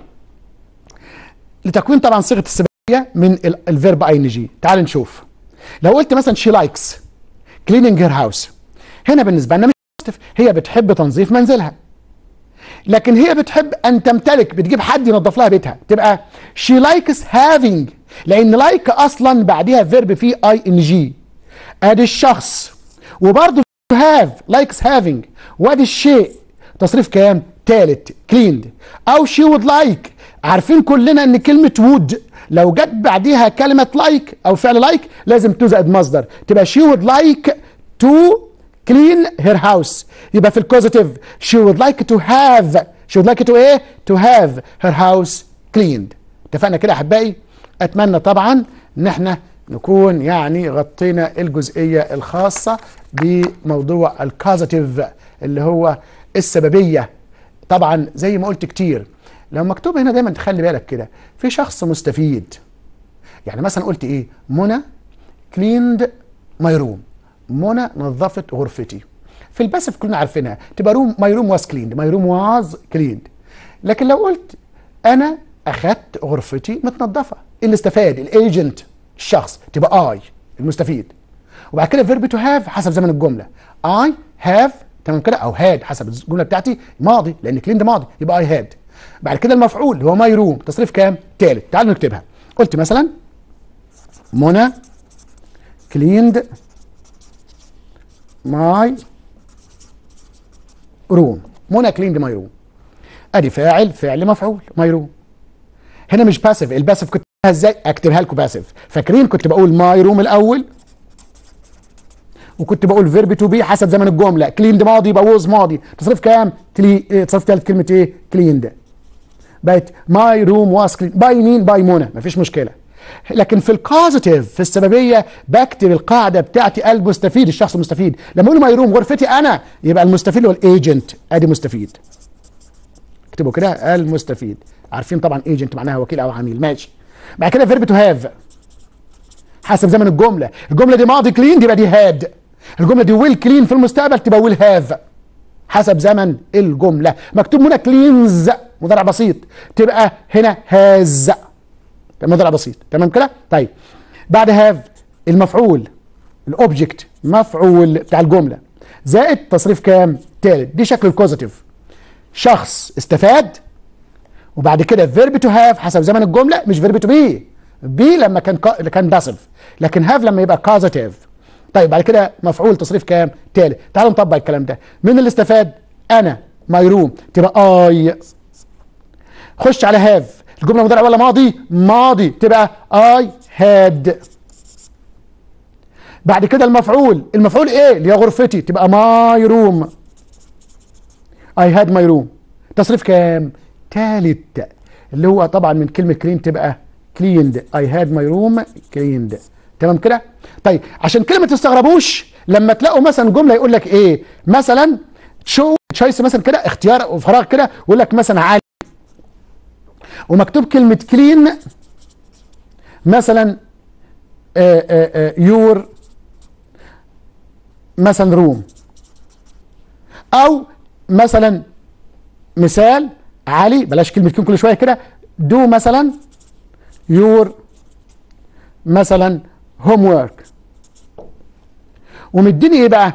لتكوين طبعا صيغه السببيه من الفيرب اي ان جي تعال نشوف لو قلت مثلا شي لايكس كليننج هير هاوس هنا بالنسبه لنا مش هي بتحب تنظيف منزلها لكن هي بتحب ان تمتلك بتجيب حد ينظف لها بيتها تبقى شي لايكس هافينج لان لايك اصلا بعدها فيرب فيه اي ان جي ادي الشخص وبرضه هاف لايكس هافينج وادي الشيء تصريف كام تالت كليند او شي وود لايك عارفين كلنا ان كلمه وود لو جت بعديها كلمه لايك او فعل لايك لازم تو زائد مصدر تبقى شي وود لايك تو كلين هير هاوس يبقى في الكوزيتيف شي وود لايك تو هاف شي وود لايك تو ايه تو هاف هير هاوس كليند اتفقنا كده يا احبائي اتمنى طبعا ان احنا نكون يعني غطينا الجزئيه الخاصه بموضوع الكازاتيف اللي هو السببيه طبعا زي ما قلت كتير لو مكتوب هنا دايما تخلي بالك كده في شخص مستفيد يعني مثلا قلت ايه منى كليند ماي روم منى نظفت غرفتي في الباسف كلنا عارفينها تبقى روم ماي روم واز كليند ماي روم واز كليند لكن لو قلت انا اخدت غرفتي متنظفه اللي استفاد الايجنت الشخص تبقى اي المستفيد وبعد كده فيرب تو هاف حسب زمن الجمله اي هاف تمام كده او هاد حسب الجمله بتاعتي ماضي لان كليند ماضي يبقى اي هاد بعد كده المفعول اللي هو ماي روم تصريف كام تالت تعالوا نكتبها قلت مثلا منى كليند ماي روم منى كليند ماي روم ادي فاعل فعل مفعول ماي روم هنا مش باسيف الباسيف كنت ازاي اكتبها لكم باسيف فاكرين كنت بقول ماي روم الاول وكنت بقول فيرب تو بي حسب زمن الجمله كليند ماضي يبقى ووز ماضي تصريف كام كلي إيه تصريف ثالث كلمه ايه كليند بقت ماي روم واز كلين باي مين باي منى مفيش مشكله لكن في الكوزيتيف في السببيه بكتب القاعده بتاعتي المستفيد الشخص المستفيد لما اقول ماي روم غرفتي انا يبقى المستفيد هو الايجنت ادي مستفيد اكتبوا كده المستفيد عارفين طبعا ايجنت معناها وكيل او عميل ماشي بعد كده فيرب تو هاف حسب زمن الجمله الجمله دي ماضي كلين يبقى دي هاد الجمله دي ويل كلين في المستقبل تبقى ويل هاف حسب زمن الجمله مكتوب هنا كلينز مضارع بسيط تبقى هنا هاز مضارع بسيط تمام كده طيب بعد هاف المفعول الاوبجكت مفعول بتاع الجمله زائد تصريف كام تالت دي شكل الكوزيتيف شخص استفاد وبعد كده فيرب تو هاف حسب زمن الجمله مش فيرب تو بي بي لما كان كا... كان باسف لكن هاف لما يبقى كوزيتيف طيب بعد كده مفعول تصريف كام تالت تعالوا نطبق الكلام ده مين اللي استفاد انا ماي روم تبقى اي خش على هاف الجمله مضارع ولا ماضي ماضي تبقى اي هاد بعد كده المفعول المفعول ايه اللي هي غرفتي تبقى ماي روم اي هاد ماي روم تصريف كام تالت اللي هو طبعا من كلمه كلين تبقى كليند اي هاد ماي روم كليند تمام كده طيب عشان كده ما تستغربوش لما تلاقوا مثلا جمله يقول لك ايه مثلا شو تشويس مثلا كده اختيار وفراغ كده يقول لك مثلا عالي ومكتوب كلمه كلين مثلا يور مثلا روم او مثلا مثال علي بلاش كلمه كلين كل شويه كده دو مثلا يور مثلا هوم ورك ومديني ايه بقى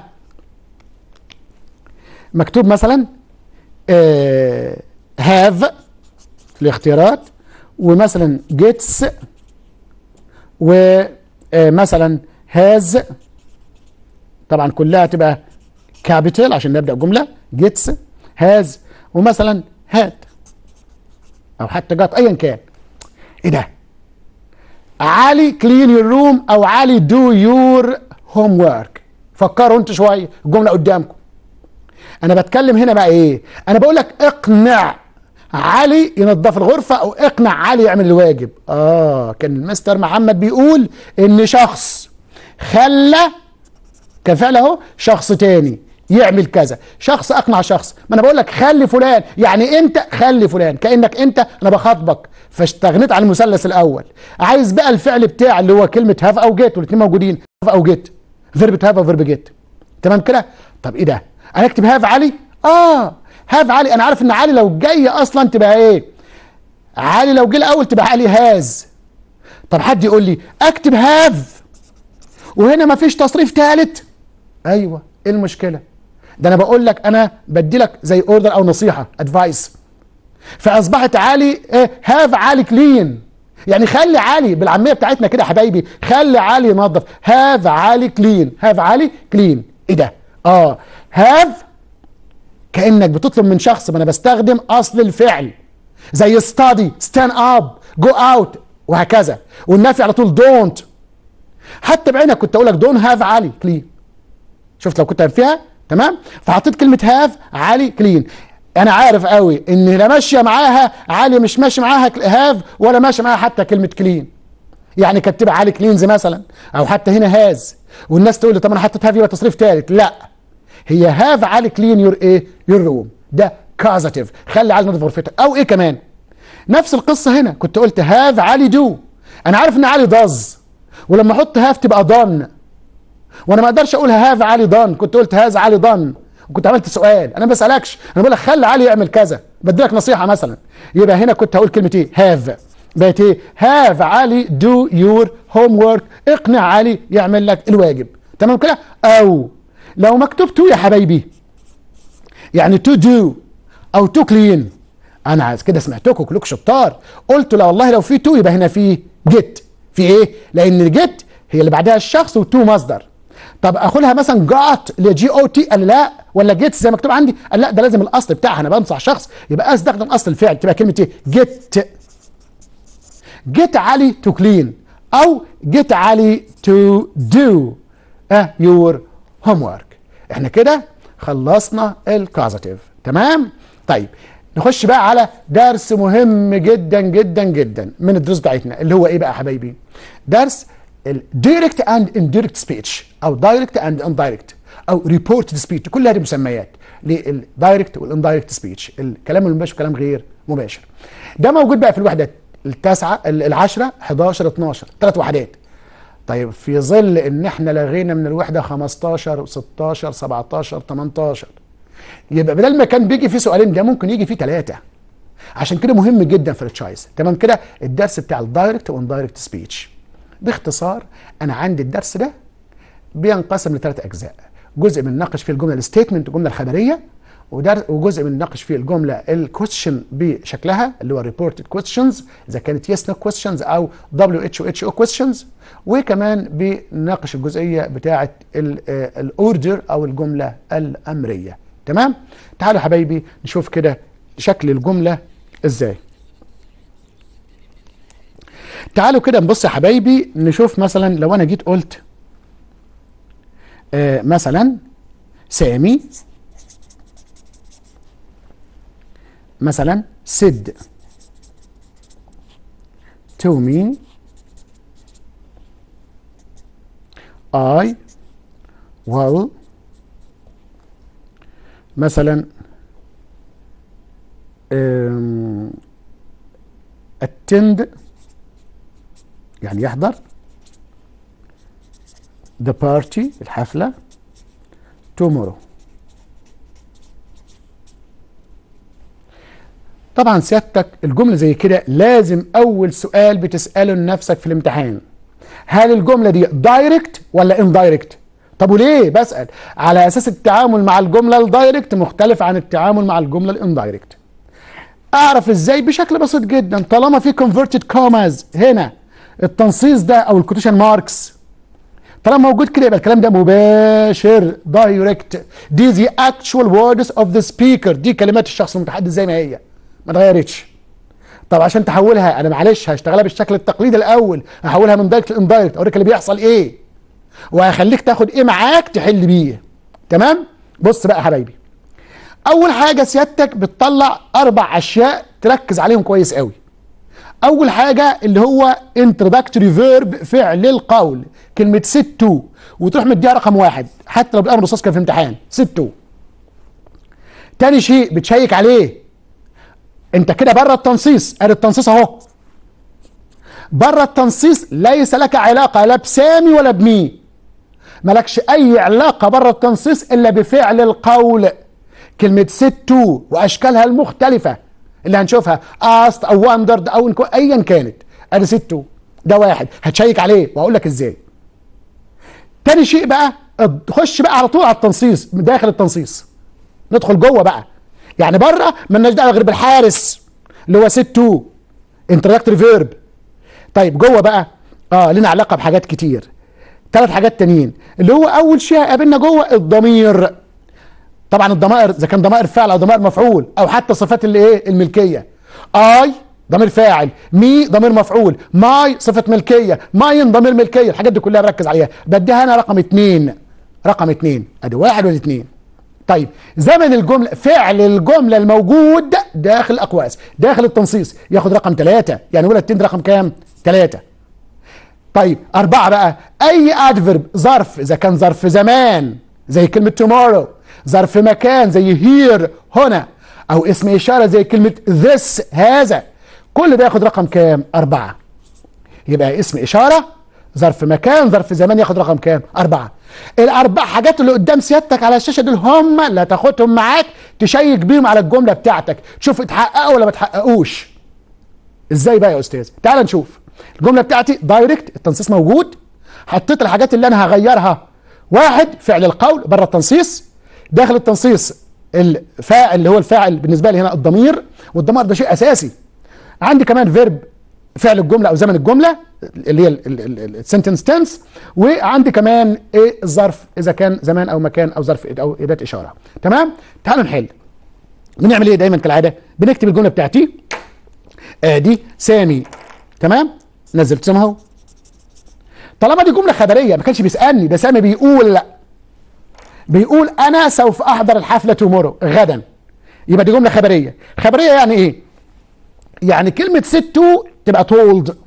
مكتوب مثلا هاف في الاختيارات ومثلا جيتس ومثلا هاز طبعا كلها تبقى كابيتال عشان نبدا جمله جيتس هاز ومثلا هاد او حتى جات ايا كان ايه ده علي كلين يور روم او علي دو يور هوم ورك فكروا انتوا شويه الجمله قدامكم انا بتكلم هنا بقى ايه انا بقول لك اقنع علي ينظف الغرفه او اقنع علي يعمل الواجب اه كان المستر محمد بيقول ان شخص خلى كفعل اهو شخص تاني يعمل كذا شخص اقنع شخص ما انا بقول لك خلي فلان يعني انت خلي فلان كانك انت انا بخاطبك فاستغنيت عن المثلث الاول عايز بقى الفعل بتاع اللي هو كلمه هاف او جيت والاثنين موجودين هاف او جيت فيرب هاف او فيرب جيت تمام كده طب ايه ده انا اكتب هاف علي اه هاف علي انا عارف ان علي لو جاي اصلا تبقى ايه علي لو جه الاول تبقى علي هاز طب حد يقول لي اكتب هاف وهنا مفيش تصريف ثالث ايوه ايه المشكله ده انا بقول لك انا بدي لك زي اوردر او نصيحه ادفايس فاصبحت علي ايه هاف علي كلين يعني خلي علي بالعاميه بتاعتنا كده يا حبايبي خلي علي ينظف هاف علي كلين هاف علي كلين ايه ده اه هاف كانك بتطلب من شخص ما انا بستخدم اصل الفعل زي ستادي ستاند اب جو اوت وهكذا والنفي على طول دونت حتى بعينك كنت اقول لك دون هاف علي كلين شفت لو كنت فيها تمام فحطيت كلمه هاف علي كلين انا عارف قوي ان لا ماشيه معاها علي مش ماشي معاها هاف ولا ماشي معاها حتى كلمه كلين يعني كانت تبقى علي كلينز مثلا او حتى هنا هاز والناس تقول لي طب انا حطيت هاف يبقى تصريف ثالث لا هي هاف علي كلين يور ايه يور روم ده كازاتيف خلي علي نظف غرفتك او ايه كمان نفس القصه هنا كنت قلت هاف علي دو انا عارف ان علي داز ولما احط هاف تبقى دان وانا ما اقدرش اقول هاف علي دان كنت قلت هاز علي دان وكنت عملت سؤال انا ما بسالكش انا بقول لك خلي علي يعمل كذا بديلك نصيحه مثلا يبقى هنا كنت هقول كلمه ايه هاف بقت ايه هاف علي دو يور هوم ورك اقنع علي يعمل لك الواجب تمام كده او لو مكتوب تو يا حبايبي يعني تو دو او تو كلين انا عايز كده سمعتكم كلكم شطار قلت لا والله لو في تو يبقى هنا في جيت في ايه لان الجيت هي اللي بعدها الشخص وتو مصدر طب اخدها مثلا جات لجي او تي قال لا ولا جيت زي ما مكتوب عندي قال لا ده لازم الاصل بتاعها انا بنصح شخص يبقى استخدم اصل الفعل تبقى كلمه ايه جيت جيت علي تو كلين او جيت علي تو دو يور هوم ورك احنا كده خلصنا الكازاتيف تمام طيب نخش بقى على درس مهم جدا جدا جدا من الدروس بتاعتنا اللي هو ايه بقى يا حبايبي درس الدايركت اند اندايركت سبيتش او دايركت اند اندايركت او ريبورتد سبيتش كل هذه مسميات للدايركت والاندايركت سبيتش الكلام المباشر والكلام غير مباشر ده موجود بقى في الوحدات التاسعه العشره 11 12 ثلاث وحدات طيب في ظل ان احنا لغينا من الوحده 15 و16 17 18 يبقى بدل ما كان بيجي فيه سؤالين ده ممكن يجي فيه ثلاثه عشان كده مهم جدا في التشايس تمام كده الدرس بتاع الدايركت واندايركت سبيتش باختصار انا عندي الدرس ده بينقسم لثلاث اجزاء جزء بنناقش فيه الجمله الستيتمنت الجمله الخبريه وجزء بنناقش فيه الجمله الكويستشن بشكلها اللي هو ريبورتد كويستشنز اذا كانت يس نو كويستشنز او دبليو اتش او اتش او كويستشنز وكمان بنناقش الجزئيه بتاعه الاوردر او الجمله الامريه تمام تعالوا حبايبي نشوف كده شكل الجمله ازاي تعالوا كده نبص يا حبايبي نشوف مثلا لو انا جيت قلت آه مثلا سامي مثلا said to me I will مثلا um, attend يعني يحضر the party الحفلة tomorrow طبعا سيادتك الجملة زي كده لازم أول سؤال بتسأله لنفسك في الامتحان هل الجملة دي دايركت ولا اندايركت؟ طب وليه؟ بسأل على أساس التعامل مع الجملة الدايركت مختلف عن التعامل مع الجملة الاندايركت. أعرف إزاي؟ بشكل بسيط جدا طالما في converted commas هنا التنصيص ده أو الكوتيشن ماركس طالما موجود كده يبقى الكلام ده مباشر دايركت دي the actual words of the speaker دي كلمات الشخص المتحدث زي ما هي ما اتغيرتش طب عشان تحولها انا معلش هشتغلها بالشكل التقليدي الاول هحولها من دايركت لاندايركت اوريك اللي بيحصل ايه وهخليك تاخد ايه معاك تحل بيه تمام بص بقى يا حبايبي اول حاجه سيادتك بتطلع اربع اشياء تركز عليهم كويس قوي اول حاجه اللي هو انتروداكتوري فيرب فعل القول كلمه ست تو وتروح مديها رقم واحد حتى لو بالامر رصاص كان في امتحان ست تو تاني شيء بتشيك عليه انت كده بره التنصيص ادي التنصيص اهو بره التنصيص ليس لك علاقه لا بسامي ولا بمي مالكش اي علاقه بره التنصيص الا بفعل القول كلمه ست واشكالها المختلفه اللي هنشوفها asked او wondered او ايا كانت ادي ست ده واحد هتشيك عليه وهقول لك ازاي تاني شيء بقى تخش بقى على طول على التنصيص داخل التنصيص ندخل جوه بقى يعني بره مالناش دعوه غير بالحارس اللي هو ست تو انتراكتوري فيرب طيب جوه بقى اه لنا علاقه بحاجات كتير ثلاث حاجات تانيين اللي هو اول شيء قابلنا جوه الضمير طبعا الضمائر اذا كان ضمائر فعل او ضمائر مفعول او حتى صفات اللي ايه الملكيه اي ضمير فاعل مي ضمير مفعول ماي صفه ملكيه ماين ضمير ملكيه الحاجات دي كلها نركز عليها بديها انا رقم اتنين رقم اتنين ادي واحد ولا اتنين طيب زمن الجملة فعل الجملة الموجود داخل الأقواس داخل التنصيص ياخد رقم ثلاثة يعني ولا التند رقم كام؟ ثلاثة طيب أربعة بقى أي أدفرب ظرف إذا كان ظرف زمان زي كلمة tomorrow ظرف مكان زي here هنا أو اسم إشارة زي كلمة this هذا كل ده ياخد رقم كام؟ أربعة يبقى اسم إشارة ظرف مكان ظرف زمان ياخد رقم كام؟ أربعة الأربع حاجات اللي قدام سيادتك على الشاشة دول هم اللي هتاخدهم معاك تشيك بيهم على الجملة بتاعتك تشوف اتحققوا ولا ما اتحققوش ازاي بقى يا استاذ تعال نشوف الجمله بتاعتي دايركت التنصيص موجود حطيت الحاجات اللي انا هغيرها واحد فعل القول بره التنصيص داخل التنصيص الفاعل اللي هو الفاعل بالنسبه لي هنا الضمير والضمير ده شيء اساسي عندي كمان فيرب فعل الجمله او زمن الجمله اللي هي السنتنس تنس وعندي كمان ايه الظرف اذا كان زمان او مكان او ظرف او اداه اشاره تمام تعالوا نحل بنعمل ايه دايما كالعاده بنكتب الجمله بتاعتي ادي سامي تمام نزلت سامي اهو طالما دي جمله خبريه ما كانش بيسالني ده سامي بيقول لا بيقول انا سوف احضر الحفله تومورو غدا يبقى دي جمله خبريه خبريه يعني ايه يعني كلمه ستو تبقى تولد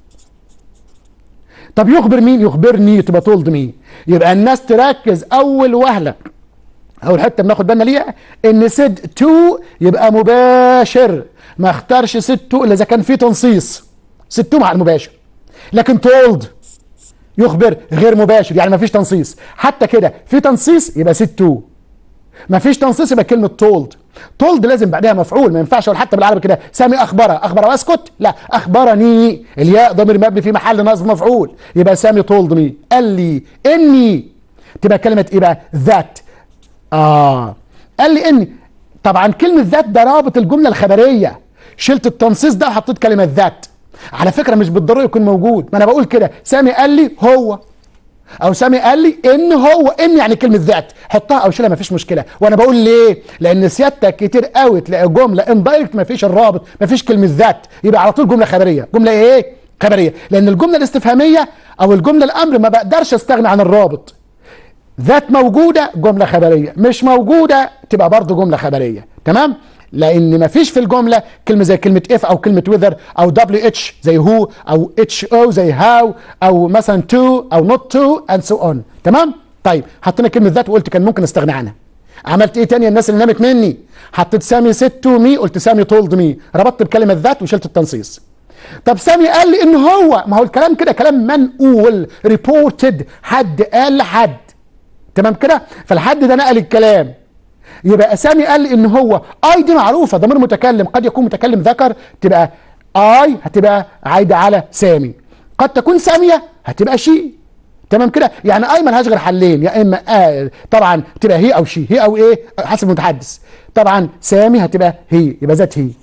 طب يخبر مين يخبرني تبقى تولد مين يبقى الناس تركز اول وهله اول حته بناخد بالنا ليها ان سيد تو يبقى مباشر ما اختارش سيد تو الا اذا كان في تنصيص سيد تو مع المباشر لكن تولد يخبر غير مباشر يعني ما فيش تنصيص حتى كده في تنصيص يبقى سيد تو ما فيش تنصيص يبقى كلمه تولد تولد لازم بعدها مفعول ما ينفعش اقول حتى بالعربي كده سامي اخبره اخبر واسكت لا اخبرني الياء ضمير مبني في محل نصب مفعول يبقى سامي تولد مي قال لي اني تبقى كلمه ايه بقى ذات اه قال لي اني طبعا كلمه ذات ده رابط الجمله الخبريه شلت التنصيص ده وحطيت كلمه ذات على فكره مش بالضروره يكون موجود ما انا بقول كده سامي قال لي هو او سامي قال لي ان هو ان يعني كلمه ذات حطها او شيلها مفيش مشكله وانا بقول ليه لان سيادتك كتير قوي تلاقي جمله ان دايركت مفيش الرابط مفيش كلمه ذات يبقى على طول جمله خبريه جمله ايه خبريه لان الجمله الاستفهاميه او الجمله الامر ما بقدرش استغنى عن الرابط ذات موجوده جمله خبريه مش موجوده تبقى برضه جمله خبريه تمام لان ما فيش في الجمله كلمه زي كلمه اف او كلمه وذر او دبليو اتش زي هو او اتش او زي هاو او مثلا تو او نوت تو اند سو اون تمام طيب حطينا كلمه ذات وقلت كان ممكن استغنى عنها عملت ايه تاني الناس اللي نامت مني حطيت سامي ست تو مي قلت سامي تولد مي ربطت بكلمه ذات وشلت التنصيص طب سامي قال لي ان هو ما هو الكلام كده كلام منقول ريبورتد حد قال لحد تمام كده فالحد ده نقل الكلام يبقى سامي قال لي ان هو اي دي معروفه ضمير متكلم قد يكون متكلم ذكر تبقى اي هتبقى عايده على سامي قد تكون ساميه هتبقى شي تمام كده يعني اي ملهاش غير حلين يا اما آه طبعا تبقى هي او شي هي او ايه حسب المتحدث طبعا سامي هتبقى هي يبقى ذات هي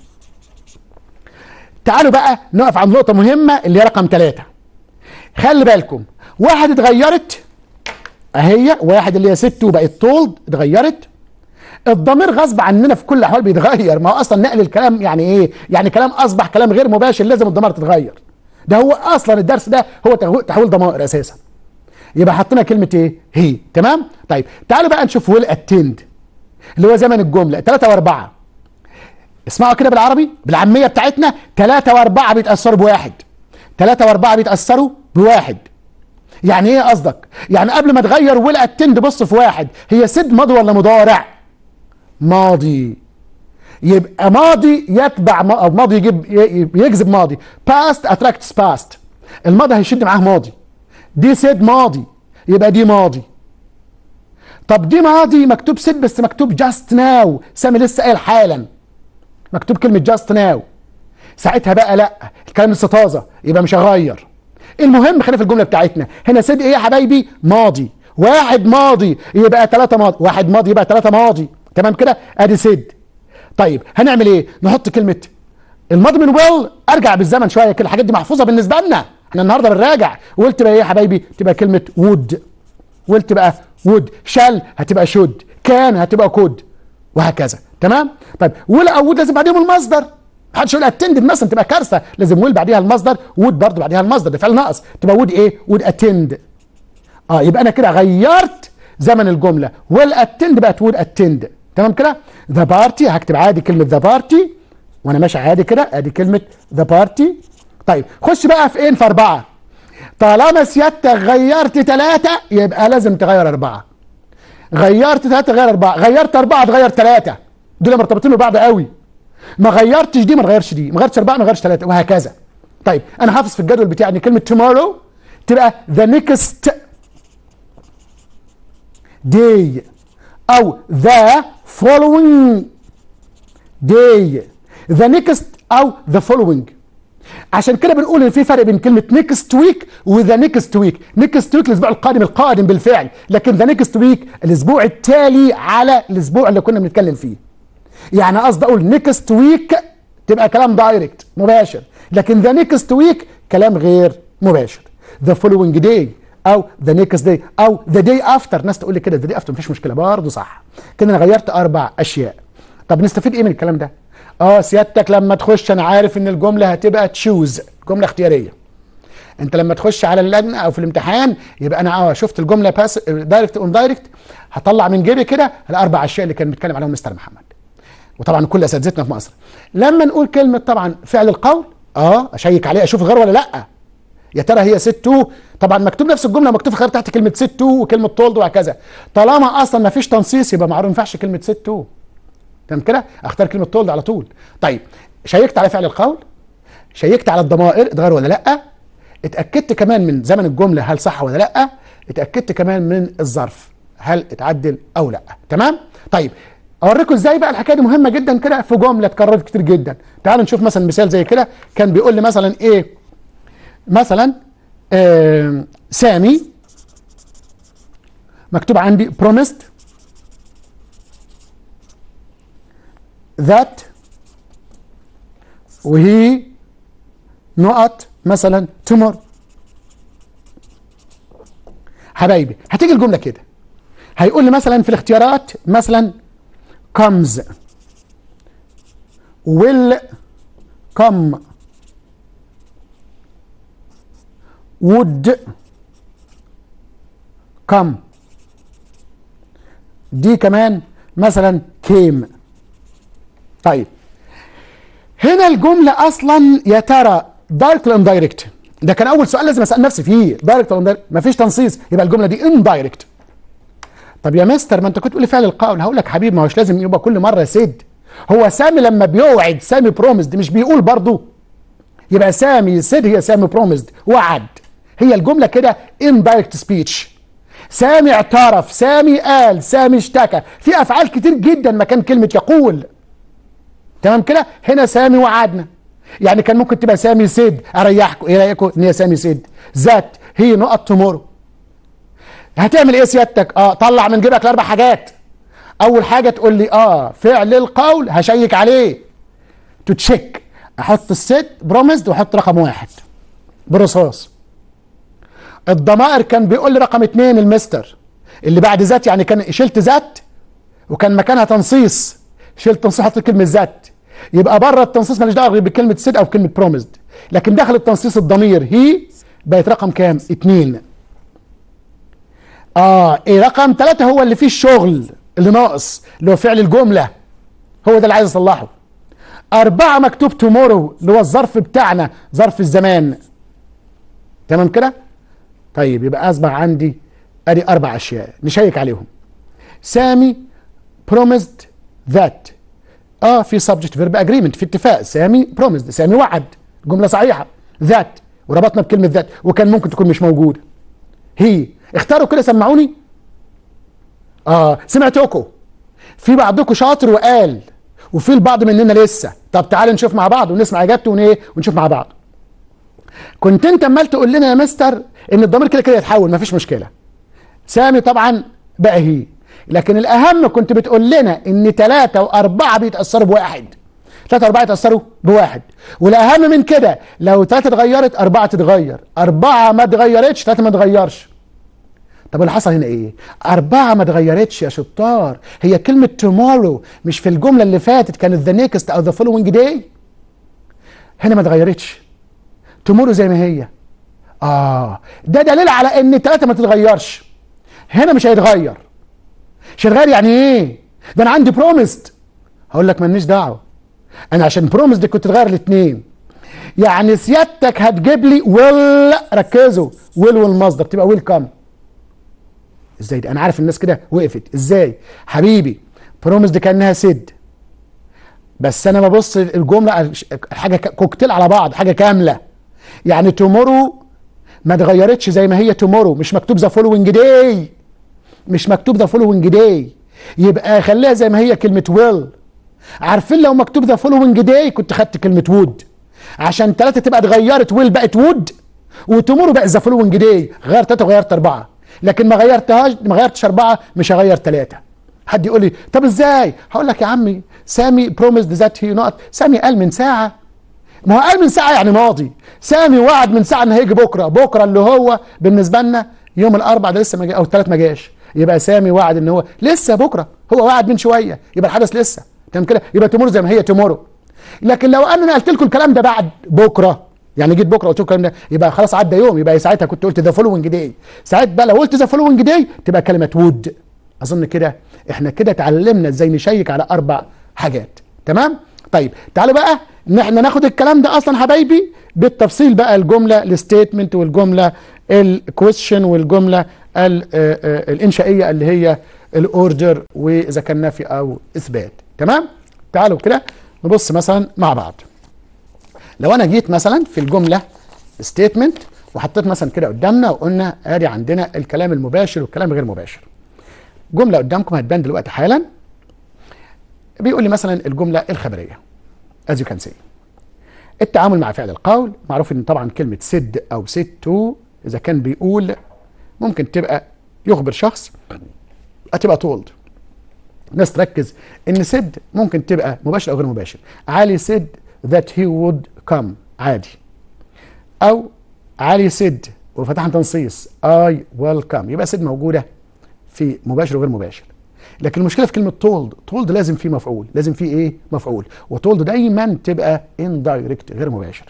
تعالوا بقى نقف عند نقطه مهمه اللي هي رقم ثلاثة خلي بالكم واحد اتغيرت اهي واحد اللي هي ست وبقت تولد اتغيرت الضمير غصب عننا في كل الاحوال بيتغير ما هو اصلا نقل الكلام يعني ايه يعني كلام اصبح كلام غير مباشر لازم الضمائر تتغير ده هو اصلا الدرس ده هو تحويل ضمائر اساسا يبقى حطينا كلمه ايه هي تمام طيب تعالوا بقى نشوف ويل اتند اللي هو زمن الجمله ثلاثة واربعة اسمعوا كده بالعربي بالعاميه بتاعتنا ثلاثة واربعة بيتاثروا بواحد ثلاثة واربعة بيتاثروا بواحد يعني ايه قصدك يعني قبل ما تغير ويل اتند بص في واحد هي سد ماضي ولا مضارع ماضي يبقى ماضي يتبع او ماضي يجيب يجذب ماضي باست اتراكتس باست الماضي هيشد معاه ماضي دي سيد ماضي يبقى دي ماضي طب دي ماضي مكتوب سيد بس مكتوب جاست ناو سامي لسه قايل حالا مكتوب كلمه جاست ناو ساعتها بقى لا الكلام لسه طازه يبقى مش هغير المهم خلينا في الجمله بتاعتنا هنا سيد ايه يا حبايبي ماضي واحد ماضي يبقى ثلاثة ماضي واحد ماضي يبقى ثلاثة ماضي تمام كده ادي سيد طيب هنعمل ايه نحط كلمه الماضي من ويل ارجع بالزمن شويه كده الحاجات دي محفوظه بالنسبه لنا احنا النهارده بنراجع ويل تبقى ايه يا حبايبي تبقى كلمه وود ويل تبقى وود شال هتبقى شود كان هتبقى كود وهكذا تمام طيب ويل او وود لازم بعديهم المصدر محدش يقول اتندد مثلا تبقى كارثه لازم ويل بعديها المصدر وود برضه بعديها المصدر ده فعل ناقص تبقى وود ايه وود اتند اه يبقى انا كده غيرت زمن الجمله ويل اتند بقت وود اتند تمام كده ذا بارتي هكتب عادي كلمه ذا بارتي وانا ماشي عادي كده ادي كلمه ذا بارتي طيب خش بقى في ايه في اربعه طالما سيادتك غيرت ثلاثة يبقى لازم تغير أربعة غيرت ثلاثة غير أربعة غيرت أربعة تغير ثلاثة دول مرتبطين ببعض قوي ما غيرتش دي ما تغيرش دي ما غيرتش أربعة ما غيرش ثلاثة وهكذا طيب أنا حافظ في الجدول بتاعي إن كلمة tomorrow تبقى the next day أو the following day the next أو the following عشان كده بنقول ان في فرق بين كلمه نيكست ويك وذا نيكست ويك نيكست ويك الاسبوع القادم القادم بالفعل لكن ذا نيكست ويك الاسبوع التالي على الاسبوع اللي كنا بنتكلم فيه يعني قصدي اقول نيكست ويك تبقى كلام دايركت مباشر لكن ذا نيكست ويك كلام غير مباشر ذا فولوينج داي او ذا نيكست داي او ذا داي افتر ناس تقول لي كده ذا داي افتر مفيش مشكله برضه صح كده انا غيرت اربع اشياء طب نستفيد ايه من الكلام ده اه سيادتك لما تخش انا عارف ان الجمله هتبقى تشوز جمله اختياريه انت لما تخش على اللجنه او في الامتحان يبقى انا اه شفت الجمله باس دايركت اون دايركت هطلع من جيبي كده الاربع اشياء اللي كان بيتكلم عليهم مستر محمد وطبعا كل اساتذتنا في مصر لما نقول كلمه طبعا فعل القول اه اشيك عليه اشوف غير ولا لا يا ترى هي ست تو طبعا مكتوب نفس الجمله مكتوب في تحت كلمه ست تو وكلمه تولد وهكذا طالما اصلا ما فيش تنصيص يبقى معروف ما ينفعش كلمه ست تو تمام كده اختار كلمه تولد على طول طيب شيكت على فعل القول شيكت على الضمائر اتغير ولا لا اتاكدت كمان من زمن الجمله هل صح ولا لا اتاكدت كمان من الظرف هل اتعدل او لا تمام طيب اوريكم ازاي بقى الحكايه دي مهمه جدا كده في جمله اتكررت كتير جدا تعالوا نشوف مثلا مثال زي كده كان بيقول لي مثلا ايه مثلا آه سامي مكتوب عندي promised that وهي نقط مثلا tomorrow حبايبي هتيجي الجمله كده هيقول لي مثلا في الاختيارات مثلا comes will come would come دي كمان مثلا came طيب هنا الجملة أصلا يا ترى دايركت ولا اندايركت؟ ده كان أول سؤال لازم أسأل نفسي فيه دايركت ولا اندايركت؟ مفيش تنصيص يبقى الجملة دي اندايركت طب يا مستر ما أنت كنت تقول فعل القول هقول لك حبيبي ما هوش لازم يبقى كل مرة سيد هو سامي لما بيوعد سامي بروميسد مش بيقول برضه يبقى سامي سيد هي سامي بروميسد وعد هي الجملة كده اندايركت سبيتش سامي اعترف سامي قال سامي اشتكى في افعال كتير جدا مكان كلمه يقول تمام كده هنا سامي وعدنا يعني كان ممكن تبقى سامي سيد اريحكم ايه رايكم ان هي سامي سيد ذات هي نقط تمورو هتعمل ايه سيادتك اه طلع من جيبك الاربع حاجات اول حاجه تقول لي اه فعل القول هشيك عليه تو تشيك احط الست بروميسد واحط رقم واحد برصاص الضمائر كان بيقول لي رقم اتنين المستر اللي بعد ذات يعني كان شلت ذات وكان مكانها تنصيص شلت تنصيص حطيت كلمه ذات يبقى بره التنصيص ماليش دعوه غير بكلمه سيد او كلمه بروميسد لكن داخل التنصيص الضمير هي بقت رقم كام؟ اتنين اه ايه رقم ثلاثة هو اللي فيه الشغل اللي ناقص اللي هو فعل الجملة هو ده اللي عايز اصلحه أربعة مكتوب تومورو اللي هو الظرف بتاعنا ظرف الزمان تمام كده؟ طيب يبقى أصبح عندي أدي أربع أشياء نشيك عليهم سامي promised that اه في subject verb agreement في اتفاق سامي promised سامي وعد جملة صحيحة that وربطنا بكلمة that وكان ممكن تكون مش موجودة هي اختاروا كده سمعوني اه سمعتكم في بعضكم شاطر وقال وفي البعض مننا لسه طب تعالوا نشوف مع بعض ونسمع اجابته ونيه ونشوف مع بعض كنت انت عمال تقول لنا يا مستر ان الضمير كده كده يتحول مفيش مشكله سامي طبعا بقى هي لكن الاهم كنت بتقول لنا ان ثلاثة واربعة بيتأثروا بواحد ثلاثة واربعة يتأثروا بواحد والاهم من كده لو ثلاثة اتغيرت اربعة تتغير اربعة ما اتغيرتش ثلاثة ما اتغيرش طب اللي حصل هنا ايه اربعة ما اتغيرتش يا شطار هي كلمة tomorrow مش في الجملة اللي فاتت كانت the next او the following day هنا ما اتغيرتش tomorrow زي ما هي اه ده دليل على ان الثلاثة ما تتغيرش هنا مش هيتغير مش هيتغير يعني ايه ده انا عندي بروميسد هقول لك مالنيش دعوه انا عشان بروميسد كنت تغير الاثنين يعني سيادتك هتجيب لي ويل ركزوا ويل والمصدر تبقى ويل كام ازاي ده انا عارف الناس كده وقفت ازاي حبيبي بروميس دي كانها سد بس انا ببص الجمله حاجه كوكتيل على بعض حاجه كامله يعني تومورو ما اتغيرتش زي ما هي تومورو مش مكتوب ذا فولوينج داي مش مكتوب ذا فولوينج داي يبقى خليها زي ما هي كلمه ويل عارفين لو مكتوب ذا فولوينج داي كنت خدت كلمه وود عشان ثلاثه تبقى اتغيرت ويل بقت وود وتومورو بقت ذا فولوينج داي غيرت ثلاثه وغيرت اربعه لكن ما غيرتهاش ما غيرتش اربعه مش هغير ثلاثه حد يقول لي طب ازاي هقول لك يا عمي سامي بروميسد ذات هي نوت سامي قال من ساعه ما هو قال من ساعه يعني ماضي سامي وعد من ساعه ان هيجي بكره بكره اللي هو بالنسبه لنا يوم الاربع ده لسه ما جاء او الثلاث ما جاش يبقى سامي وعد ان هو لسه بكره هو وعد من شويه يبقى الحدث لسه تمام كده يبقى تمر زي ما هي تمر لكن لو انا قلت لكم الكلام ده بعد بكره يعني جيت بكره قلت لكم الكلام ده يبقى خلاص عدى يوم يبقى ساعتها كنت قلت ذا فولوينج داي ساعتها بقى لو قلت ذا فولوينج داي تبقى كلمه وود اظن كده احنا كده اتعلمنا ازاي نشيك على اربع حاجات تمام طيب تعالوا بقى ان احنا ناخد الكلام ده اصلا حبايبي بالتفصيل بقى الجمله الستيتمنت والجمله الكويشن والجمله الانشائيه اللي هي الاوردر واذا كان نفي او اثبات تمام تعالوا كده نبص مثلا مع بعض لو انا جيت مثلا في الجمله ستيتمنت وحطيت مثلا كده قدامنا وقلنا ادي عندنا الكلام المباشر والكلام غير مباشر جمله قدامكم هتبان دلوقتي حالا بيقول لي مثلا الجمله الخبريه as you can see التعامل مع فعل القول معروف ان طبعا كلمه سد او سد تو اذا كان بيقول ممكن تبقى يخبر شخص هتبقى told ناس تركز ان سد ممكن تبقى مباشر او غير مباشر علي سد that he would come عادي او علي سد وفتحنا تنصيص I will come يبقى سد موجوده في مباشر وغير مباشر لكن المشكله في كلمه تولد تولد لازم فيه مفعول لازم فيه ايه مفعول وتولد دايما تبقى اندايركت غير مباشر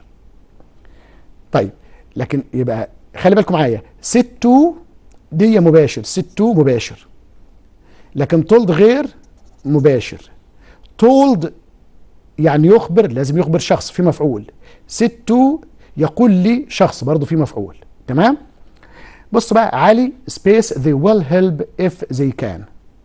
طيب لكن يبقى خلي بالكم معايا ست تو دي مباشر ست تو مباشر لكن تولد غير مباشر تولد يعني يخبر لازم يخبر شخص في مفعول ست تو يقول لي شخص برضه في مفعول تمام بص بقى علي سبيس they will help if they can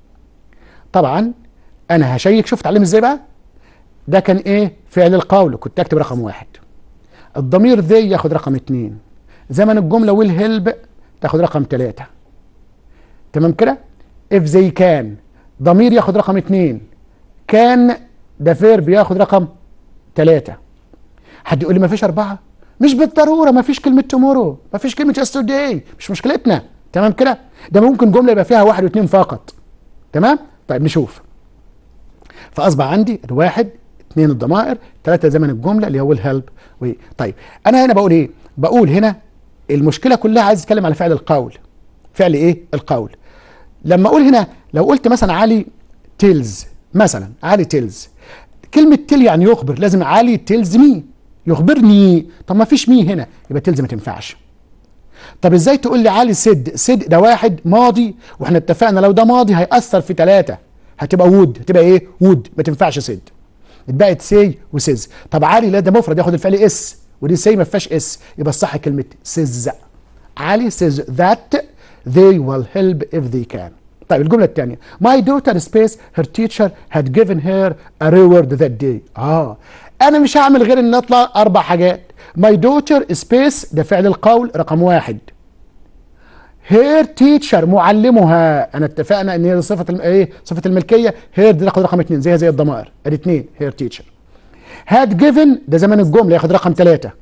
طبعا انا هشيك شوف اتعلم ازاي بقى ده كان ايه فعل القول كنت اكتب رقم واحد الضمير ذي ياخد رقم اتنين زمن الجملة ويل هيلب تاخد رقم تلاتة تمام كده if they can ضمير ياخد رقم اتنين كان ده فيرب ياخد رقم تلاتة حد يقول لي ما فيش أربعة مش بالضرورة ما فيش كلمة تومورو ما فيش كلمة yesterday مش مشكلتنا تمام كده ده ممكن جملة يبقى فيها واحد واثنين فقط تمام طيب نشوف فأصبح عندي الواحد اثنين الضمائر ثلاثة زمن الجملة اللي هو الهلب طيب أنا هنا بقول إيه بقول هنا المشكلة كلها عايز أتكلم على فعل القول فعل إيه القول لما أقول هنا لو قلت مثلا علي تيلز مثلا علي تيلز كلمة تيل يعني يخبر لازم علي تيلز مي يخبرني طب ما فيش مي هنا يبقى تيلز ما تنفعش طب ازاي تقول لي علي سد سد ده واحد ماضي واحنا اتفقنا لو ده ماضي هيأثر في ثلاثة هتبقى وود هتبقى ايه وود ما تنفعش سد اتبقت سي وسيز طب علي لا ده مفرد ياخد الفعل اس ودي سي ما فيهاش اس يبقى الصح كلمة سيز علي says that they will help if they can طيب الجملة الثانية my daughter space her teacher had given her a reward that day اه انا مش هعمل غير ان اطلع اربع حاجات my daughter space ده فعل القول رقم واحد her teacher معلمها انا اتفقنا ان هي صفه الم... ايه صفه الملكيه هير دي تاخد رقم اثنين زيها زي الضمائر ادي اثنين هير teacher had given ده زمن الجمله ياخد رقم ثلاثه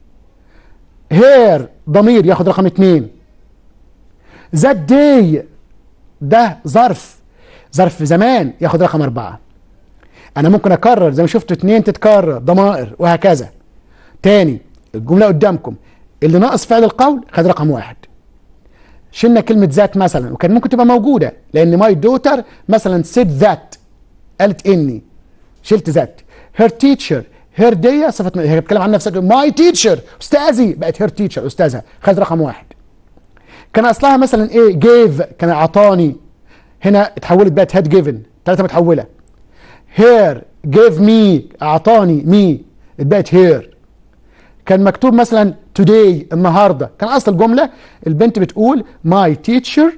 هير ضمير ياخد رقم اثنين that day ده ظرف ظرف زمان ياخد رقم أربعة أنا ممكن أكرر زي ما شفتوا اتنين تتكرر ضمائر وهكذا تاني الجملة قدامكم اللي ناقص فعل القول خد رقم واحد شلنا كلمة ذات مثلا وكان ممكن تبقى موجودة لأن ماي دوتر مثلا سيد ذات قالت إني شلت ذات هير تيتشر هير دي صفة هي بتتكلم عن نفسها ماي تيتشر أستاذي بقت هير تيتشر أستاذها خد رقم واحد كان اصلها مثلا ايه جيف كان اعطاني هنا اتحولت بقت هاد جيفن ثلاثه متحوله هير جيف مي اعطاني مي بقت هير كان مكتوب مثلا today النهارده كان اصل الجمله البنت بتقول my teacher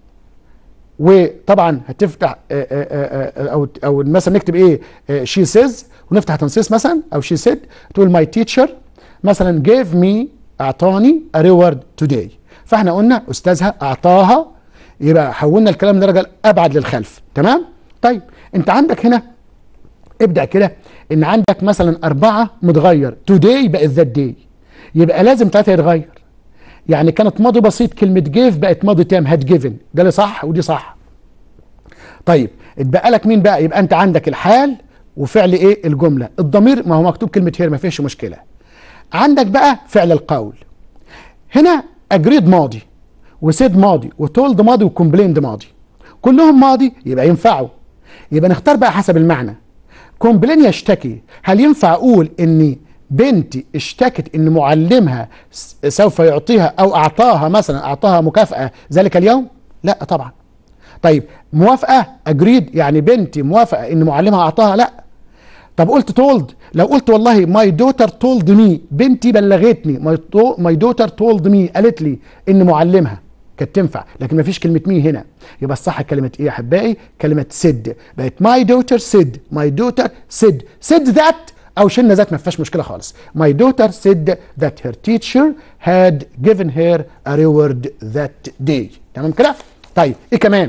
وطبعا هتفتح آه، آه، آه، او او مثلا نكتب ايه شي سيز ونفتح تنصيص مثلا او شي سيد تقول ماي تيتشر مثلا جيف مي اعطاني ا ريورد توداي فاحنا قلنا استاذها اعطاها يبقى حولنا الكلام درجه ابعد للخلف تمام طيب انت عندك هنا ابدا كده ان عندك مثلا اربعه متغير توداي بقت ذات داي يبقى لازم ثلاثه يتغير يعني كانت ماضي بسيط كلمة جيف بقت ماضي تام هاد جيفن ده اللي صح ودي صح طيب اتبقى لك مين بقى يبقى انت عندك الحال وفعل ايه الجملة الضمير ما هو مكتوب كلمة هير ما فيش مشكلة عندك بقى فعل القول هنا اجريد ماضي وسيد ماضي وتولد ماضي وكومبليند ماضي كلهم ماضي يبقى ينفعوا يبقى نختار بقى حسب المعنى كومبلين يشتكي هل ينفع اقول اني بنتي اشتكت ان معلمها س- سوف يعطيها او اعطاها مثلا اعطاها مكافاه ذلك اليوم لا طبعا طيب موافقه اجريد يعني بنتي موافقه ان معلمها اعطاها لا طب قلت تولد لو قلت والله ماي دوتر تولد مي بنتي بلغتني ماي دوتر تولد مي قالت لي ان معلمها كانت تنفع لكن ما فيش كلمه مي هنا يبقى الصح كلمه ايه يا احبائي كلمه سد بقت ماي دوتر سد ماي دوتر سد سد ذات او شلنا ذات ما فيهاش مشكله خالص ماي دوتر سد ذات هير تيتشر هاد given her a reward that day تمام كده طيب ايه كمان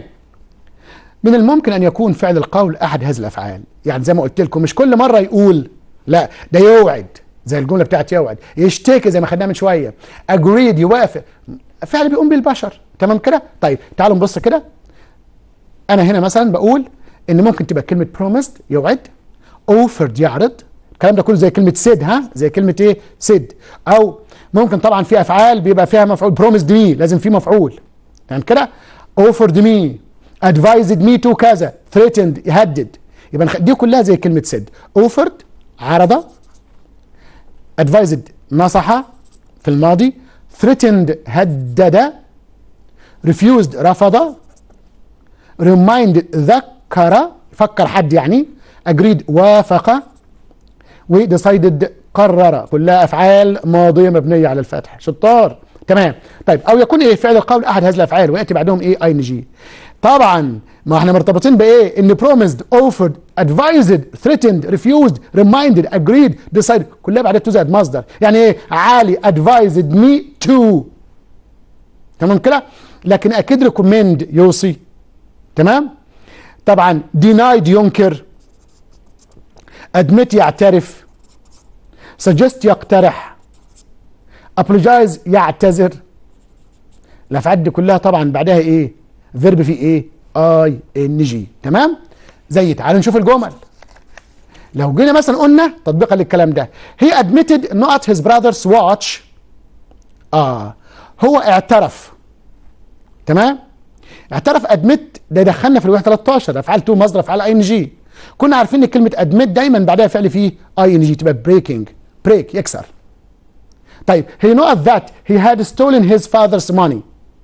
من الممكن ان يكون فعل القول احد هذه الافعال يعني زي ما قلت لكم مش كل مره يقول لا ده يوعد زي الجمله بتاعت يوعد يشتكي زي ما خدناها من شويه اجريد يوافق فعل بيقوم بالبشر تمام كده طيب تعالوا نبص كده انا هنا مثلا بقول ان ممكن تبقى كلمه promised يوعد offered يعرض الكلام ده كله زي كلمه سيد ها زي كلمه ايه سيد او ممكن طبعا في افعال بيبقى فيها مفعول promised me لازم في مفعول يعني كده offered me advised me to كذا threatened يهدد يبقى نخ- دي كلها زي كلمه سيد offered عرض advised نصح في الماضي threatened هدد refused رفض remind ذكر فكر حد يعني agreed وافق وديسايدد قرر كلها افعال ماضيه مبنيه على الفتح شطار تمام طيب او يكون ايه فعل القول احد هذه الافعال وياتي بعدهم ايه اي ان جي طبعا ما احنا مرتبطين بايه ان promised offered advised threatened refused reminded agreed decided كلها بعدها تو زائد مصدر يعني ايه علي advised me to تمام كده لكن اكيد ريكومند يوصي تمام طبعا denied ينكر admit يعترف suggest يقترح apologize يعتذر الافعال دي كلها طبعا بعدها ايه فيرب في ايه اي ان جي تمام زي تعالوا نشوف الجمل لو جينا مثلا قلنا تطبيقا للكلام ده هي admitted not his brother's watch اه هو اعترف تمام اعترف ادمت ده دخلنا في الوحده 13 افعال تو مصدر افعال اي ان جي كنا عارفين ان كلمه ادمت دايما بعدها فعل فيه اي ان جي تبقى بريكنج بريك يكسر طيب he knows that he had stolen his father's money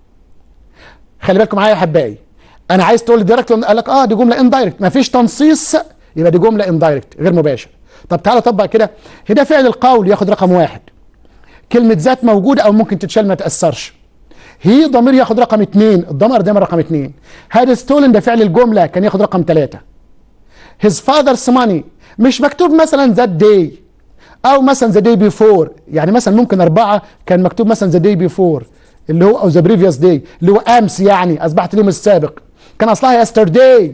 خلي بالكم معايا يا حبايبي انا عايز تقول لي دايركت قال لك اه دي جمله اندايركت ما فيش تنصيص يبقى دي جمله اندايركت غير مباشر طب تعالى طبق كده هنا فعل القول ياخد رقم واحد كلمه ذات موجوده او ممكن تتشال ما تاثرش هي ضمير ياخد رقم اثنين الضمير دايما رقم اثنين هاد ستولن ده فعل الجمله كان ياخد رقم ثلاثه his father's money مش مكتوب مثلا that day او مثلا the day before يعني مثلا ممكن اربعه كان مكتوب مثلا the day before اللي هو او the previous day اللي هو امس يعني اصبحت اليوم السابق كان اصلها yesterday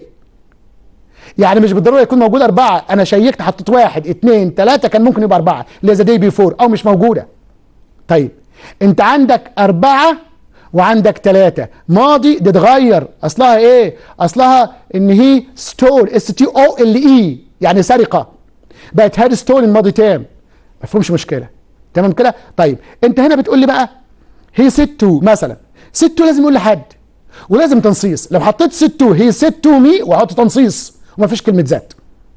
يعني مش بالضروره يكون موجود اربعه انا شيكت حطيت واحد اثنين ثلاثه كان ممكن يبقى اربعه اللي هي the day before او مش موجوده طيب انت عندك اربعه وعندك ثلاثة ماضي ده اتغير اصلها ايه اصلها ان هي ستول اس تي او ال اي يعني سرقة بقت هاد ستول الماضي تام ما فيهمش مشكلة تمام كده طيب انت هنا بتقول لي بقى هي ستو مثلا ستو لازم يقول لحد ولازم تنصيص لو حطيت ستو هي ستو مي واحط تنصيص وما فيش كلمة ذات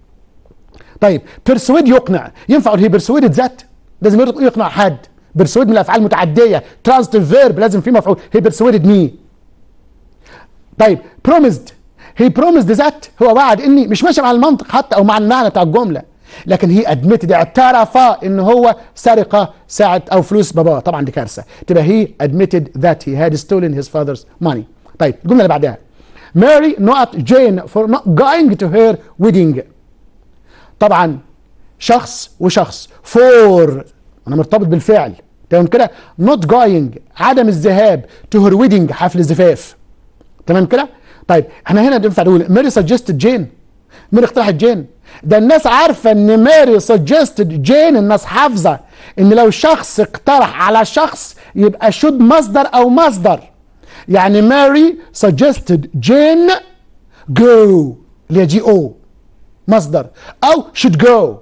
طيب بيرسويد يقنع ينفع اقول هي بيرسويد ذات لازم يقنع حد بيرسويد من الافعال المتعديه ترانزيتيف فيرب لازم فيه مفعول هي بيرسويدد مي طيب بروميزد هي بروميزد ذات هو وعد اني مش ماشي مع المنطق حتى او مع المعنى بتاع الجمله لكن هي ادمتد اعترف ان هو سرقه ساعه او فلوس باباه طبعا دي كارثه تبقى هي admitted that he had stolen his father's money طيب الجمله اللي بعدها Mary not Jane for not going to her wedding طبعا شخص وشخص for انا مرتبط بالفعل تمام كده not going عدم الذهاب to her wedding حفل الزفاف تمام كده طيب احنا هنا ينفع نقول ماري سجستد جين ماري اقترحت جين ده الناس عارفه ان ماري سجستد جين الناس حافظه ان لو شخص اقترح على شخص يبقى شود مصدر او مصدر يعني ماري سجستد جين جو اللي هي جي او مصدر او شود جو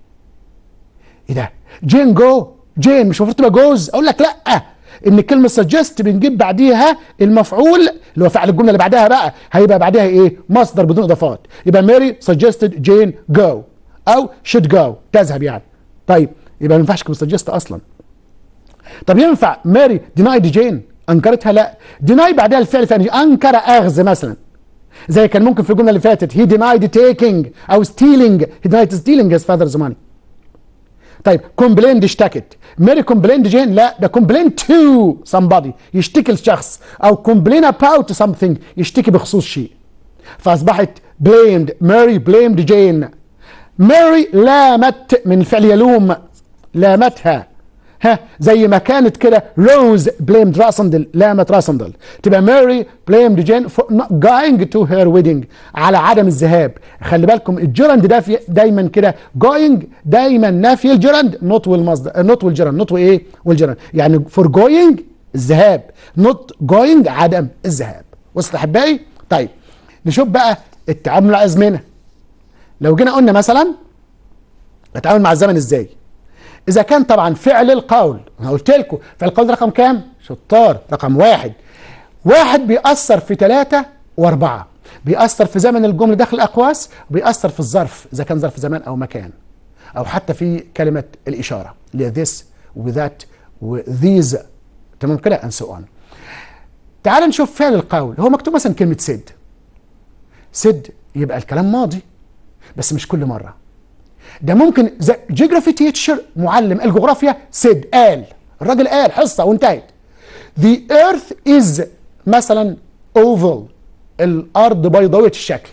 ايه ده جين جو جين مش المفروض تبقى جوز اقول لك لا ان كلمه سجست بنجيب بعديها المفعول اللي هو فعل الجمله اللي بعدها بقى هيبقى بعدها ايه مصدر بدون اضافات يبقى ماري سجستد جين جو او شود جو تذهب يعني طيب يبقى ما ينفعش كلمه سجست اصلا طب ينفع ماري دينايد جين انكرتها لا ديناي بعدها الفعل ثاني انكر اخذ مثلا زي كان ممكن في الجمله اللي فاتت هي denied taking او stealing he denied stealing his father's money طيب كومبليند اشتكت ماري كومبليند جين لا ده كومبلين تو somebody يشتكي لشخص او كومبلين about something يشتكي بخصوص شيء فاصبحت blamed ماري blamed جين ماري لامت من الفعل يلوم لامتها ها زي ما كانت كده روز بليمد راسندل لامت راسندل تبقى ماري بليمد جين فور not going to her wedding على عدم الذهاب خلي بالكم الجرند ده في دايما كده going دايما نافي الجرند نوت والمصدر نوت والجرند نوت وايه والجرند يعني فور going الذهاب نوت going عدم الذهاب وصلت احبائي طيب نشوف بقى التعامل مع الازمنه لو جينا قلنا مثلا نتعامل مع الزمن ازاي اذا كان طبعا فعل القول انا قلت لكم فعل القول ده رقم كام شطار رقم واحد واحد بيأثر في ثلاثة واربعة بيأثر في زمن الجملة داخل الأقواس وبيأثر في الظرف إذا كان ظرف زمان أو مكان أو حتى في كلمة الإشارة اللي هي this وذات وذيز تمام كده and so on تعال نشوف فعل القول هو مكتوب مثلا كلمة سد سد يبقى الكلام ماضي بس مش كل مرة ده ممكن جيوغرافي تيتشر معلم الجغرافيا سيد قال الراجل قال حصه وانتهت The earth is مثلا oval الارض بيضاويه الشكل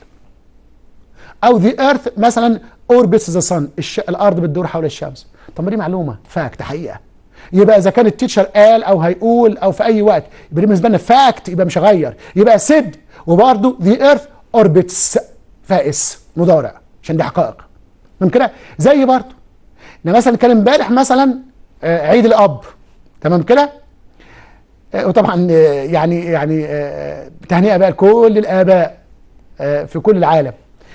او the earth مثلا orbits the sun الش... الارض بتدور حول الشمس طب ما دي معلومه فاكت حقيقه يبقى اذا كان التيتشر قال او هيقول او في اي وقت يبقى بالنسبه لنا فاكت يبقى مش هغير يبقى سيد وبرده the earth orbits فائس مضارع عشان دي حقائق من كده زي برضه احنا مثلا كان امبارح مثلا آه عيد الاب تمام كده آه وطبعا آه يعني يعني تهنئه بقى لكل الاباء في كل العالم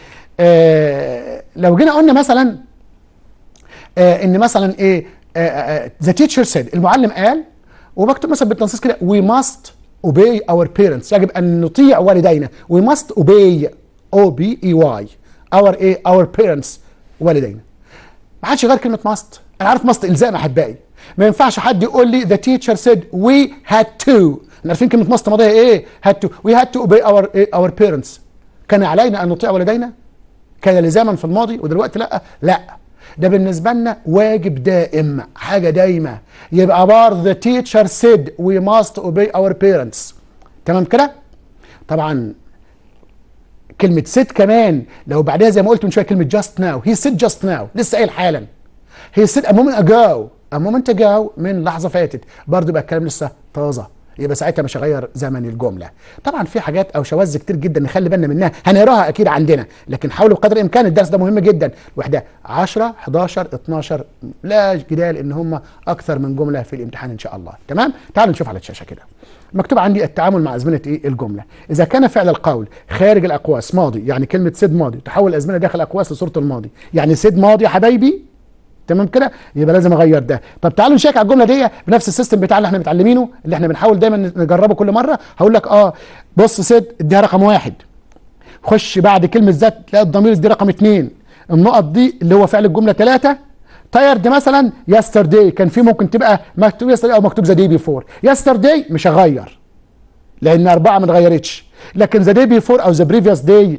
لو جينا قلنا مثلا ان مثلا ايه ذا تيتشر سيد المعلم قال وبكتب مثلا بالتنصيص كده وي ماست obey our parents يجب ان نطيع والدينا we must obey o b e y our ايه our parents والدينا ما حدش غير كلمه ماست انا عارف ماست الزام احبائي ما ينفعش حد يقول لي the teacher said we had to احنا عارفين كلمه ماست ماضيه ايه had to we had to obey our our parents كان علينا ان نطيع والدينا كان لزاما في الماضي ودلوقتي لا لا ده بالنسبه لنا واجب دائم حاجه دايمه يبقى برضه the teacher said we must obey our parents تمام كده طبعا كلمة سيد كمان لو بعدها زي ما قلت من شوية كلمة just now he said just now لسه قايل حالا he said a moment ago a moment ago من لحظة فاتت برضه يبقى الكلام لسه طازة يبقى ساعتها مش هغير زمن الجملة طبعا في حاجات او شواذ كتير جدا نخلي بالنا منها هنقراها اكيد عندنا لكن حاولوا بقدر الامكان الدرس ده مهم جدا الوحدة 10 11 12 لا جدال ان هم اكثر من جملة في الامتحان ان شاء الله تمام تعالوا نشوف على الشاشة كده مكتوب عندي التعامل مع ازمنه ايه الجمله اذا كان فعل القول خارج الاقواس ماضي يعني كلمه سيد ماضي تحول الازمنه داخل الاقواس لصوره الماضي يعني سيد ماضي يا حبايبي تمام كده يبقى لازم اغير ده طب تعالوا نشيك على الجمله دي بنفس السيستم بتاع اللي احنا متعلمينه اللي احنا بنحاول دايما نجربه كل مره هقول لك اه بص سيد اديها رقم واحد خش بعد كلمه ذات تلاقي الضمير دي رقم اثنين النقط دي اللي هو فعل الجمله ثلاثه تايرد مثلا يسترداي كان في ممكن تبقى مكتوب يسترداي او مكتوب ذا داي بيفور يسترداي مش هغير لان اربعه ما اتغيرتش لكن ذا داي بيفور او ذا بريفيوس داي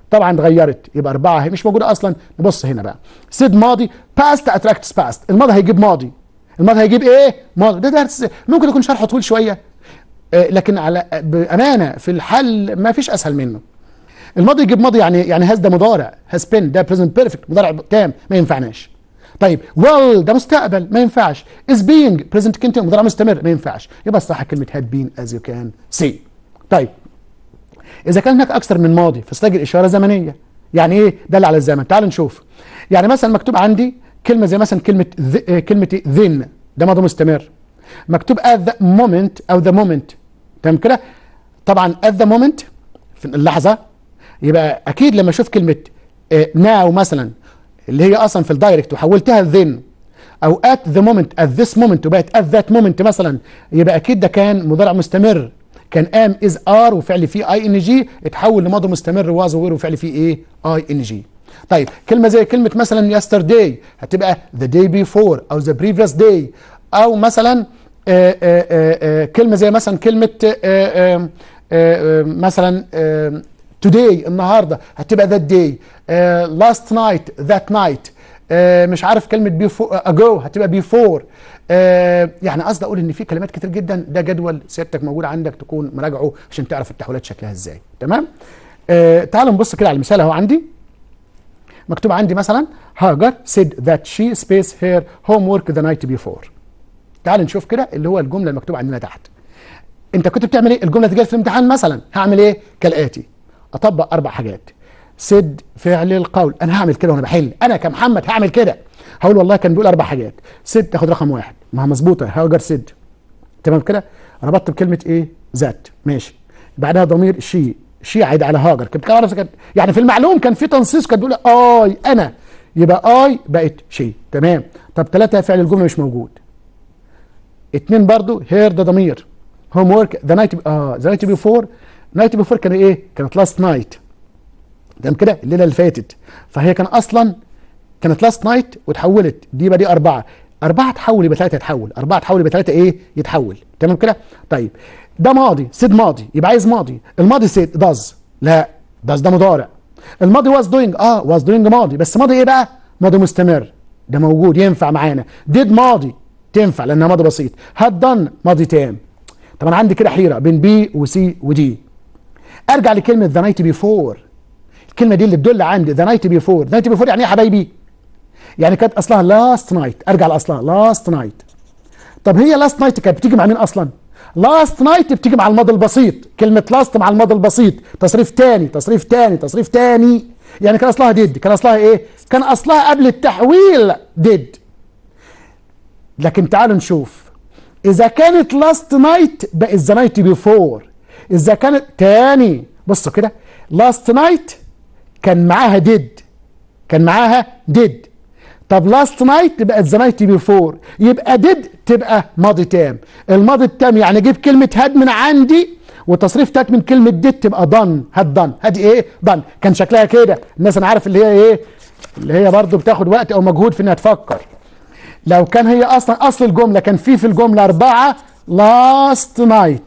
طبعا اتغيرت يبقى أربعة هي مش موجودة أصلا نبص هنا بقى سيد ماضي باست اتراكتس باست الماضي هيجيب ماضي الماضي هيجيب ايه؟ ماضي ده درس ممكن يكون شرحه طويل شوية آه، لكن على بأمانة في الحل ما فيش أسهل منه الماضي يجيب ماضي يعني يعني هاز ده مضارع هاز بين ده بريزنت بيرفكت مضارع تام ما ينفعناش طيب ويل ده مستقبل ما ينفعش از بينج بريزنت كونتينيو مضارع مستمر ما ينفعش يبقى الصح كلمه هاد بين از يو كان سي طيب اذا كان هناك اكثر من ماضي فاستجر اشاره زمنيه يعني ايه دل على الزمن تعال نشوف يعني مثلا مكتوب عندي كلمه زي مثلا كلمه ذ... آه، كلمه ذن ده ماضي مستمر مكتوب at the moment او the moment تمام كده طبعا at the moment في اللحظه يبقى اكيد لما اشوف كلمه ناو مثلا اللي هي اصلا في الدايركت وحولتها ذن او at the moment at this moment وبقت at that moment مثلا يبقى اكيد ده كان مضارع مستمر كان ام از ار وفعل فيه اي ان جي اتحول لماضي مستمر واز وير وفعل فيه ايه اي ان جي طيب كلمه زي كلمه مثلا yesterday هتبقى the day before او the previous day او مثلا آآ آآ آآ كلمه زي مثلا كلمه آآ آآ آآ مثلا آآ today النهارده هتبقى that day uh, last night that night uh, مش عارف كلمه before ago هتبقى before uh, يعني قصدي اقول ان في كلمات كتير جدا ده جدول سيادتك موجود عندك تكون مراجعه عشان تعرف التحويلات شكلها ازاي تمام uh, تعالوا نبص كده على المثال اهو عندي مكتوب عندي مثلا هاجر said that she spaced her homework the night before تعال نشوف كده اللي هو الجمله المكتوبه عندنا تحت انت كنت بتعمل ايه الجمله دي جت في الامتحان مثلا هعمل ايه كالاتي اطبق اربع حاجات سد فعل القول انا هعمل كده وانا بحل انا كمحمد هعمل كده هقول والله كان بيقول اربع حاجات سد تاخد رقم واحد ما هي مظبوطه هاجر سد تمام كده ربطت بكلمه ايه ذات ماشي بعدها ضمير شي شي عايد على هاجر كنت كده كان يعني في المعلوم كان في تنصيص كانت بيقول اي انا يبقى اي بقت شي تمام طب ثلاثه فعل الجمله مش موجود اتنين برضو هير ده ضمير هوم ورك ذا نايت اه ذا نايت بيفور نايت بيفور كان ايه؟ كانت لاست نايت تمام كده الليله اللي فاتت فهي كان اصلا كانت لاست نايت وتحولت دي يبقى دي اربعه اربعه تحول يبقى ثلاثه يتحول اربعه تحول يبقى ثلاثه ايه؟ يتحول تمام كده؟ طيب ده ماضي سيد ماضي يبقى عايز ماضي الماضي سيد داز لا داز ده مضارع الماضي واز دوينج اه واز دوينج ماضي بس ماضي ايه بقى؟ ماضي مستمر ده موجود ينفع معانا ديد ماضي تنفع لانها ماضي بسيط هاد دن ماضي تام طب انا عندي كده حيره بين بي وسي ودي ارجع لكلمه ذا نايت بيفور الكلمه دي اللي تدل عندي ذا نايت بيفور ذا نايت بيفور يعني ايه يا حبايبي يعني كانت اصلها لاست نايت ارجع لاصلها لاست نايت طب هي لاست نايت كانت بتيجي مع مين اصلا لاست نايت بتيجي مع الماضي البسيط كلمه لاست مع الماضي البسيط تصريف تاني تصريف تاني تصريف تاني يعني كان اصلها ديد كان اصلها ايه كان اصلها قبل التحويل ديد لكن تعالوا نشوف اذا كانت لاست نايت بقت ذا نايت بيفور اذا كانت تاني بصوا كده لاست نايت كان معاها ديد كان معاها ديد طب لاست نايت بقت ذا نايت بيفور يبقى ديد تبقى ماضي تام الماضي التام يعني اجيب كلمه هاد من عندي وتصريف تات من كلمه ديد تبقى ضن هاد ضن هادي ايه ضن كان شكلها كده الناس انا عارف اللي هي ايه اللي هي برضو بتاخد وقت او مجهود في انها تفكر لو كان هي اصلا اصل الجمله كان في في الجمله اربعه لاست نايت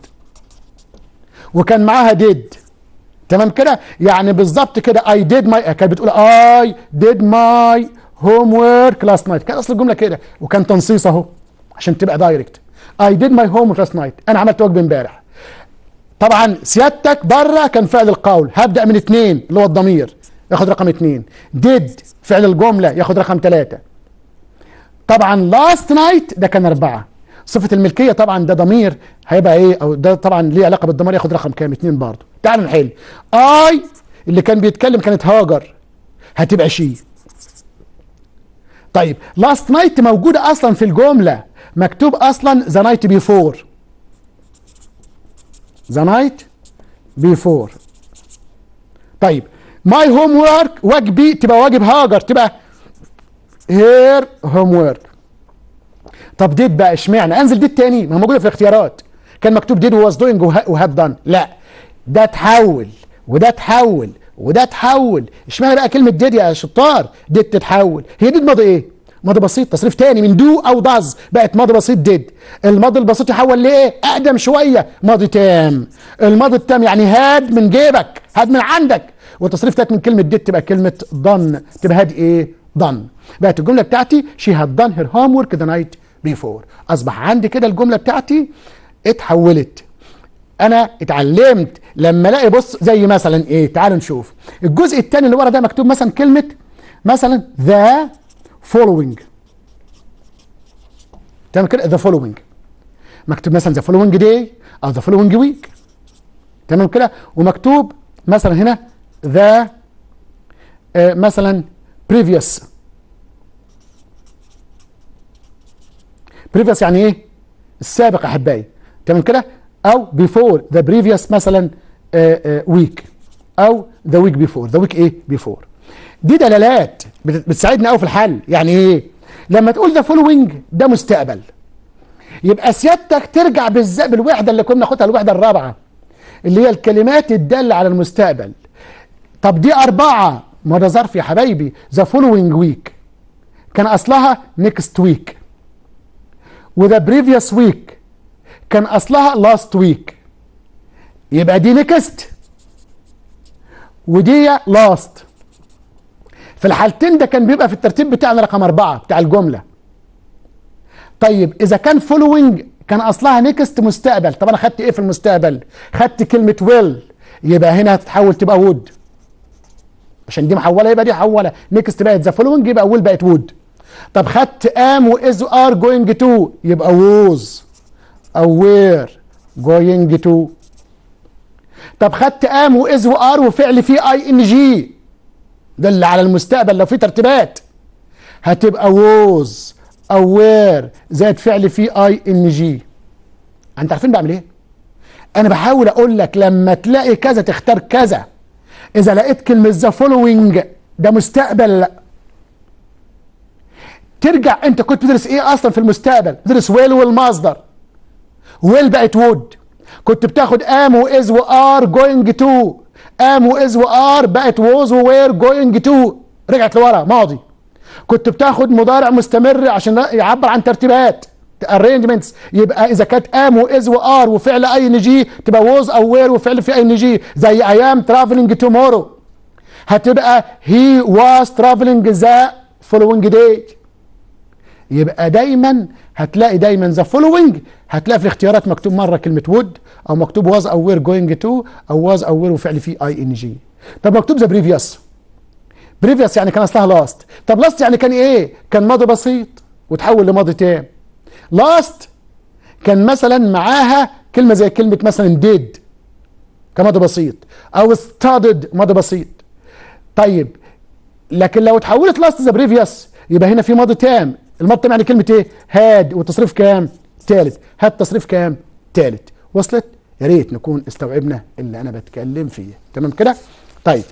وكان معاها ديد تمام كده يعني بالظبط كده اي ديد ماي كانت بتقول اي ديد ماي هوم ورك لاست نايت كان اصل الجمله كده وكان تنصيص اهو عشان تبقى دايركت اي ديد ماي هوم ورك لاست نايت انا عملت واجب امبارح طبعا سيادتك بره كان فعل القول هبدا من اثنين اللي هو الضمير ياخد رقم اثنين ديد فعل الجمله ياخد رقم ثلاثه طبعا لاست نايت ده كان اربعه صفه الملكيه طبعا ده ضمير هيبقى ايه او ده طبعا ليه علاقه بالضمير ياخد رقم كام اثنين برضه تعالوا نحل اي اللي كان بيتكلم كانت هاجر هتبقى شي طيب لاست نايت موجوده اصلا في الجمله مكتوب اصلا ذا نايت بيفور ذا نايت بيفور طيب ماي هوم ورك واجبي تبقى واجب هاجر تبقى هير هوم ورك طب ديد بقى اشمعنى انزل ديد تاني ما هو موجوده في الاختيارات كان مكتوب ديد واز دوينج وهاب دان لا ده تحول وده تحول وده تحول اشمعنى بقى كلمه ديد يا شطار ديد تتحول هي ديد ماضي ايه ماضي بسيط تصريف تاني من دو او داز بقت ماضي بسيط ديد الماضي البسيط يحول لايه اقدم شويه ماضي تام الماضي التام يعني هاد من جيبك هاد من عندك والتصريف تات من كلمه did تبقى كلمه done تبقى هاد ايه done بقت الجمله بتاعتي she had done her homework the night before اصبح عندي كده الجمله بتاعتي اتحولت انا اتعلمت لما الاقي بص زي مثلا ايه تعالوا نشوف الجزء الثاني اللي ورا ده مكتوب مثلا كلمه مثلا the following تمام كده the following مكتوب مثلا the following day او the following week تمام كده ومكتوب مثلا هنا the آه مثلا previous previous يعني ايه السابق احبائي تمام كده او before the previous مثلا آه آه week او the week before the week ايه before دي دلالات بت- بتساعدنا قوي في الحل يعني ايه لما تقول the following ده مستقبل يبقى سيادتك ترجع بالذات بالوحده اللي كنا ناخدها الوحده الرابعه اللي هي الكلمات الداله على المستقبل طب دي اربعه ما ده ظرف يا حبايبي ذا فولوينج ويك كان اصلها نيكست ويك وذا بريفيوس ويك كان اصلها لاست ويك يبقى دي نيكست ودي لاست في الحالتين ده كان بيبقى في الترتيب بتاعنا رقم أربعة بتاع الجملة طيب إذا كان فولوينج كان أصلها نيكست مستقبل طب أنا خدت إيه في المستقبل خدت كلمة ويل يبقى هنا هتتحول تبقى وود عشان دي محولة يبقى دي محولة نيكست بقت ذا فولوينج يبقى ويل بقت وود طب خدت ام واز ار جوينج تو يبقى ووز او وير جوينج تو طب خدت ام واز وار وفعل فيه اي ان جي ده اللي على المستقبل لو في ترتيبات هتبقى ووز او وير زائد فعل فيه اي ان جي انت عارفين بعمل ايه انا بحاول اقول لك لما تلاقي كذا تختار كذا اذا لقيت كلمه ذا فولوينج ده مستقبل ترجع انت كنت بتدرس ايه اصلا في المستقبل بتدرس ويل والمصدر ويل بقت وود كنت بتاخد ام واز وار جوينج تو ام واز وار بقت ووز ووير جوينج تو رجعت لورا ماضي كنت بتاخد مضارع مستمر عشان يعبر عن ترتيبات arrangements يبقى اذا كانت ام واز وار وفعل اي ان جي تبقى ووز او وير وفعل في اي ان جي زي اي ام ترافلينج تومورو هتبقى هي واز ترافلينج ذا فولوينج داي يبقى دايما هتلاقي دايما ذا فولوينج هتلاقي في الاختيارات مكتوب مره كلمه وود او مكتوب واز او وير جوينج تو او واز او وير وفعل فيه اي ان جي طب مكتوب ذا بريفيوس بريفيوس يعني كان اصلها لاست طب لاست يعني كان ايه كان ماضي بسيط وتحول لماضي تام لاست كان مثلا معاها كلمه زي كلمه مثلا ديد كماضي بسيط او ستادد ماضي بسيط طيب لكن لو اتحولت لاست ذا بريفيوس يبقى هنا في ماضي تام الماضي التام يعني كلمه ايه هاد والتصريف كام ثالث هاد تصريف كام ثالث وصلت يا ريت نكون استوعبنا اللي انا بتكلم فيه تمام كده طيب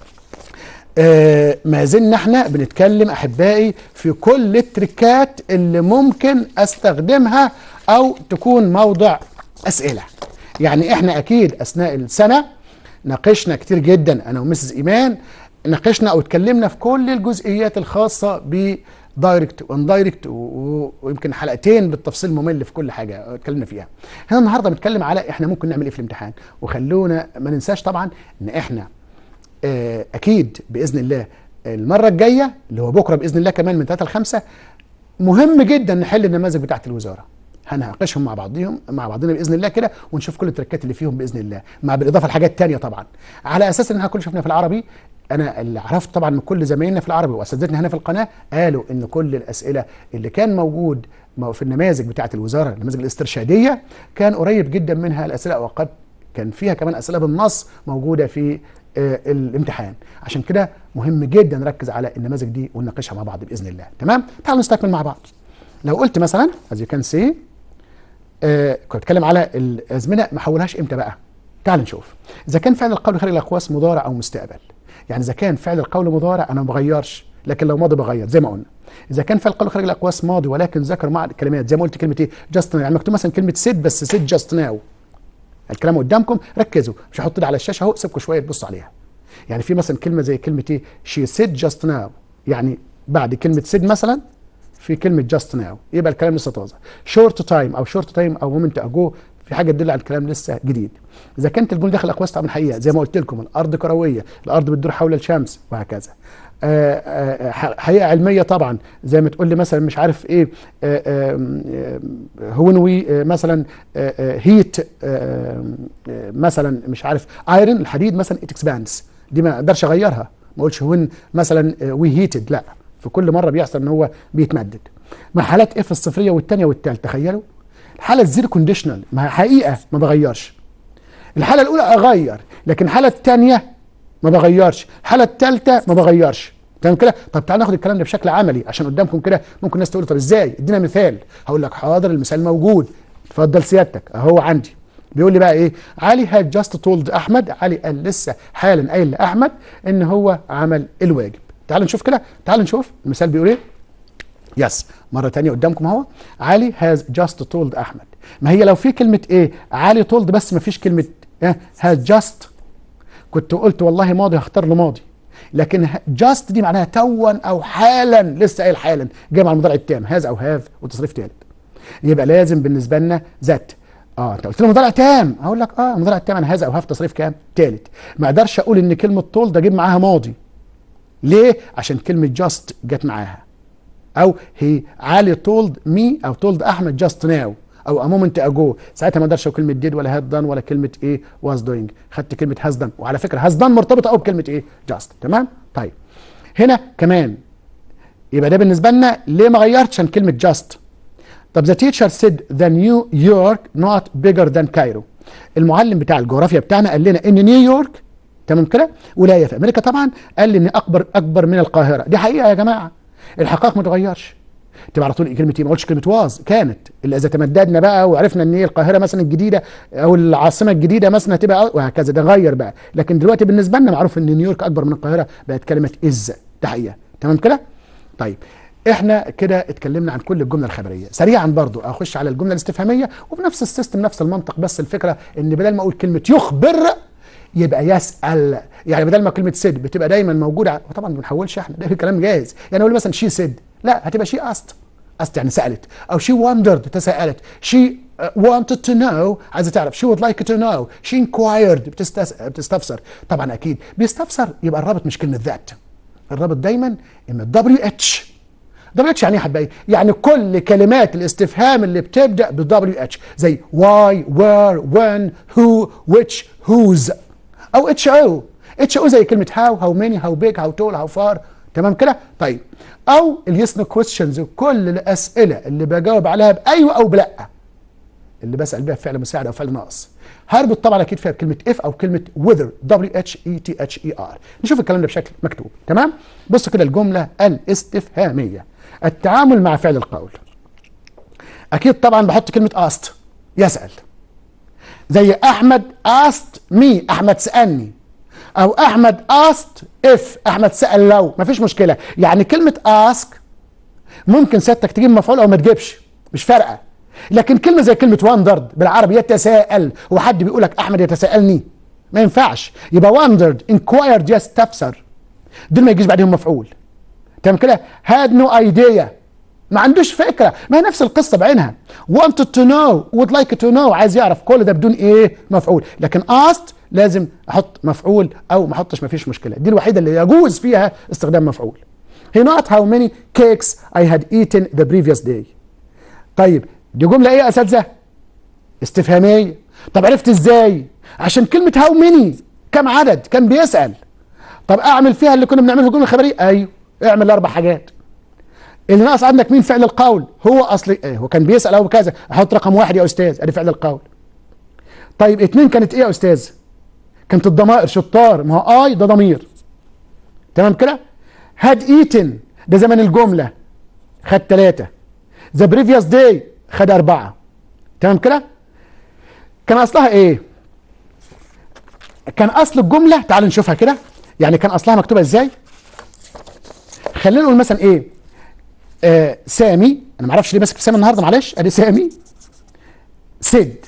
آه ما زلنا احنا بنتكلم احبائي في كل التركات اللي ممكن استخدمها او تكون موضع اسئله يعني احنا اكيد اثناء السنه ناقشنا كتير جدا انا ومسز ايمان ناقشنا او اتكلمنا في كل الجزئيات الخاصه بدايركت واندايركت ويمكن حلقتين بالتفصيل ممل في كل حاجه اتكلمنا فيها. هنا النهارده بنتكلم على احنا ممكن نعمل ايه في الامتحان وخلونا ما ننساش طبعا ان احنا اه اكيد باذن الله المره الجايه اللي هو بكره باذن الله كمان من 3 ل 5 مهم جدا نحل النماذج بتاعه الوزاره. هنناقشهم مع بعضهم مع بعضنا باذن الله كده ونشوف كل التركات اللي فيهم باذن الله مع بالاضافه لحاجات تانية طبعا على اساس ان احنا كل شفنا في العربي انا اللي عرفت طبعا من كل زمايلنا في العربي واساتذتنا هنا في القناه قالوا ان كل الاسئله اللي كان موجود في النماذج بتاعه الوزاره النماذج الاسترشاديه كان قريب جدا منها الاسئله وقد كان فيها كمان اسئله بالنص موجوده في آه الامتحان عشان كده مهم جدا نركز على النماذج دي ونناقشها مع بعض باذن الله تمام تعالوا نستكمل مع بعض لو قلت مثلا as you can see آه كنت بتكلم على الازمنه ما حولهاش امتى بقى تعال نشوف اذا كان فعل القول خارج الاقواس مضارع او مستقبل يعني اذا كان فعل القول مضارع انا ما بغيرش لكن لو ماضي بغير زي ما قلنا اذا كان فعل القول خارج الاقواس ماضي ولكن ذكر مع الكلمات زي ما قلت كلمه ايه جاست يعني مكتوب مثلا كلمه سيد بس سيد جاست ناو الكلام قدامكم ركزوا مش هحط ده على الشاشه اهو سيبكم شويه تبصوا عليها يعني في مثلا كلمه زي كلمه ايه شي سيد جاست ناو يعني بعد كلمه سيد مثلا في كلمه جاست ناو يبقى الكلام لسه طازه شورت تايم او شورت تايم او مومنت اجو في حاجه تدل على الكلام لسه جديد اذا كانت الجمله داخل اقواس طبعا حقيقه زي ما قلت لكم الارض كرويه الارض بتدور حول الشمس وهكذا آه، آه، حقيقه علميه طبعا زي ما تقول لي مثلا مش عارف ايه هونوي مثلا هيت مثلا مش عارف ايرون الحديد مثلا ات اكسباندز دي ما اقدرش اغيرها ما اقولش وين مثلا وي هيتد لا في كل مره بيحصل ان هو بيتمدد مع حالات اف الصفريه والثانيه والثالثه تخيلوا الحاله الزيرو كونديشنال ما حقيقه ما بغيرش الحاله الاولى اغير لكن الحاله الثانيه ما بغيرش الحاله الثالثه ما بغيرش تمام كده طب تعالى ناخد الكلام ده بشكل عملي عشان قدامكم كده ممكن الناس تقول طب ازاي ادينا مثال هقول لك حاضر المثال موجود اتفضل سيادتك اهو عندي بيقول لي بقى ايه علي هاد جاست تولد احمد علي قال لسه حالا قايل لاحمد ان هو عمل الواجب تعال نشوف كده تعال نشوف المثال بيقول ايه يس مره تانية قدامكم اهو علي هاز جاست تولد احمد ما هي لو في كلمه ايه علي تولد بس ما فيش كلمه هاز جاست كنت قلت والله ماضي هختار له ماضي لكن جاست دي معناها توا او حالا لسه قايل حالا جاي مع المضارع التام هاز او هاف وتصريف ثالث يبقى لازم بالنسبه لنا ذات اه انت قلت لي مضارع تام اقول لك اه مضارع تام انا هاز او هاف تصريف كام ثالث ما اقدرش اقول ان كلمه طول اجيب معاها ماضي ليه عشان كلمه جاست جت معاها او هي علي تولد مي او تولد احمد جاست ناو او ا مومنت اجو ساعتها ما اقدرش اقول كلمه ديد ولا هاد دان ولا كلمه ايه واز دوينج خدت كلمه هاز دان وعلى فكره هاز دان مرتبطه قوي بكلمه ايه جاست تمام طيب هنا كمان يبقى ده بالنسبه لنا ليه ما غيرتش عن كلمه جاست طب ذا تيتشر سيد ذا نيو يورك نوت بيجر ذان كايرو المعلم بتاع الجغرافيا بتاعنا قال لنا ان نيويورك تمام كده ولايه في امريكا طبعا قال لي ان اكبر اكبر من القاهره دي حقيقه يا جماعه الحقائق ما تغيرش تبقى على طول كلمه ايه ما قلتش كلمه واز كانت الا اذا تمددنا بقى وعرفنا ان هي القاهره مثلا الجديده او العاصمه الجديده مثلا هتبقى وهكذا ده غير بقى لكن دلوقتي بالنسبه لنا معروف ان نيويورك اكبر من القاهره بقت كلمه از ده حقيقه تمام كده طيب احنا كده اتكلمنا عن كل الجمله الخبريه سريعا برضو اخش على الجمله الاستفهاميه وبنفس السيستم نفس المنطق بس الفكره ان بدل ما اقول كلمه يخبر يبقى يسال يعني بدل ما كلمه سيد بتبقى دايما موجوده وطبعا ما بنحولش احنا ده كلام جاهز يعني اقول مثلا شي سيد لا هتبقى شي است است يعني سالت او شي وندرد تساءلت شي wanted to know عايزه تعرف she would like to know she inquired بتستس... بتستفسر طبعا اكيد بيستفسر يبقى الرابط مش كلمه ذات الرابط دايما اما دبليو اتش دبليو اتش يعني ايه حبايبي؟ يعني كل كلمات الاستفهام اللي بتبدا بدبليو اتش زي واي وير وين هو which whose او اتش او اتش او زي كلمه هاو هاو ماني هاو بيج هاو تول هاو فار تمام كده طيب او اليس نو كويستشنز كل الاسئله اللي بجاوب عليها بايوه او بلا اللي بسال بيها فعل مساعد او فعل ناقص هربط طبعا اكيد فيها بكلمه اف او كلمه whether دبليو اتش اي تي اتش اي ار نشوف الكلام ده بشكل مكتوب تمام بص كده الجمله الاستفهاميه التعامل مع فعل القول اكيد طبعا بحط كلمه asked يسال زي احمد asked مي احمد سالني او احمد asked if احمد سال لو مفيش مشكله يعني كلمه ask ممكن سيادتك تجيب مفعول او ما تجيبش مش فارقه لكن كلمه زي كلمه وندرد بالعربي يتساءل هو حد بيقول لك احمد يتساءلني ما ينفعش يبقى وندرد انكوايرد يستفسر دول ما يجيش بعدهم مفعول تمام كده هاد نو ايديا ما عندوش فكره ما هي نفس القصه بعينها wanted to know would like to know عايز يعرف كل ده بدون ايه مفعول لكن asked لازم احط مفعول او ما احطش ما فيش مشكله دي الوحيده اللي يجوز فيها استخدام مفعول he not how many cakes I had eaten the previous day طيب دي جمله ايه يا اساتذه استفهاميه طب عرفت ازاي عشان كلمه هاو ميني كم عدد كان بيسال طب اعمل فيها اللي كنا بنعمله في الجمله الخبريه ايوه اعمل اربع حاجات اللي ناقص عندك مين فعل القول هو اصلي ايه هو كان بيسال او كذا احط رقم واحد يا استاذ ادي فعل القول طيب اتنين كانت ايه يا استاذ كانت الضمائر شطار ما هو اي ده ضمير تمام كده هاد ايتن ده زمن الجمله خد ثلاثه ذا بريفيوس داي خد اربعه تمام كده كان اصلها ايه كان اصل الجمله تعال نشوفها كده يعني كان اصلها مكتوبه ازاي خلينا نقول مثلا ايه آه سامي انا ما اعرفش ليه ماسك في سامي النهارده معلش ادي سامي سد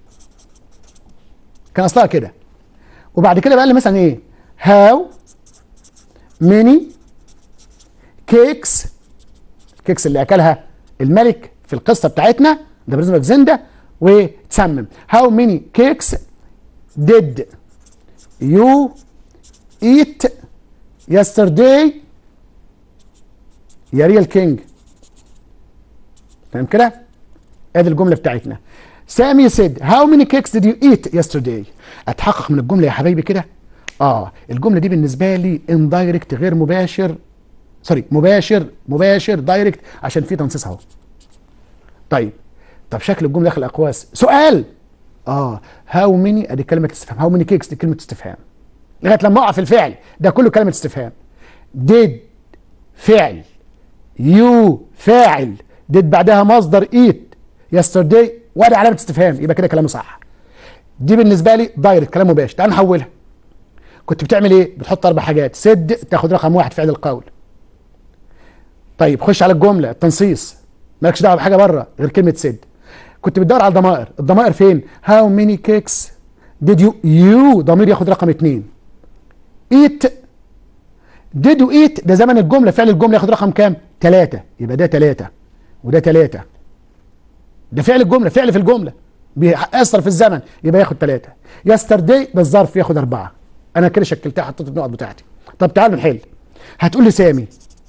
كان اصلها كده وبعد كده بقى لي مثلا ايه هاو ميني كيكس كيكس اللي اكلها الملك في القصه بتاعتنا ده بريزم اوف زندا وتسمم how many cakes did you eat yesterday يا ريال كينج فاهم كده ادي الجمله بتاعتنا سامي said how many cakes did you eat yesterday اتحقق من الجمله يا حبايبي كده اه الجمله دي بالنسبه لي indirect غير مباشر سوري مباشر مباشر دايركت عشان في تنصيص اهو طيب طب شكل الجمله داخل الاقواس سؤال اه هاو ميني ادي كلمه استفهام هاو ميني كيكس دي كلمه استفهام لغايه لما اقع في الفعل ده كله كلمه استفهام ديد فعل يو فاعل ديد بعدها مصدر ايت يسترداي وادي علامه استفهام يبقى كده كلامي صح دي بالنسبه لي دايركت كلام مباشر تعال نحولها كنت بتعمل ايه بتحط اربع حاجات سد تاخد رقم واحد فعل القول طيب خش على الجمله التنصيص مالكش دعوه بحاجه بره غير كلمه سد كنت بتدور على الضمائر الضمائر فين هاو ميني كيكس ديد يو يو ضمير ياخد رقم اتنين ايت ديد ايت ده زمن الجمله فعل الجمله ياخد رقم كام ثلاثة يبقى ده ثلاثة وده ثلاثة ده فعل الجمله فعل في الجمله بيأثر في الزمن يبقى ياخد ثلاثة يسترداي ده الظرف ياخد أربعة أنا كده شكلتها حطيت النقط بتاعتي طب تعالوا نحل هتقول لي سامي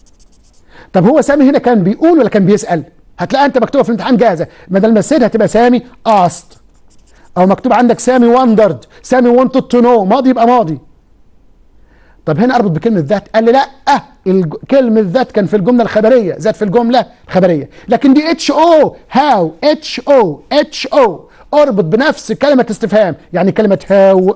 طب هو سامي هنا كان بيقول ولا كان بيسأل هتلاقي انت مكتوبه في الامتحان جاهزه بدل ما السيد هتبقى سامي asked او مكتوب عندك سامي wondered سامي wanted to know ماضي يبقى ماضي طب هنا اربط بكلمه ذات قال لي لا الج... كلمه ذات كان في الجمله الخبريه ذات في الجمله الخبريه لكن دي اتش او هاو اتش او اتش او اربط بنفس كلمه استفهام يعني كلمه هاو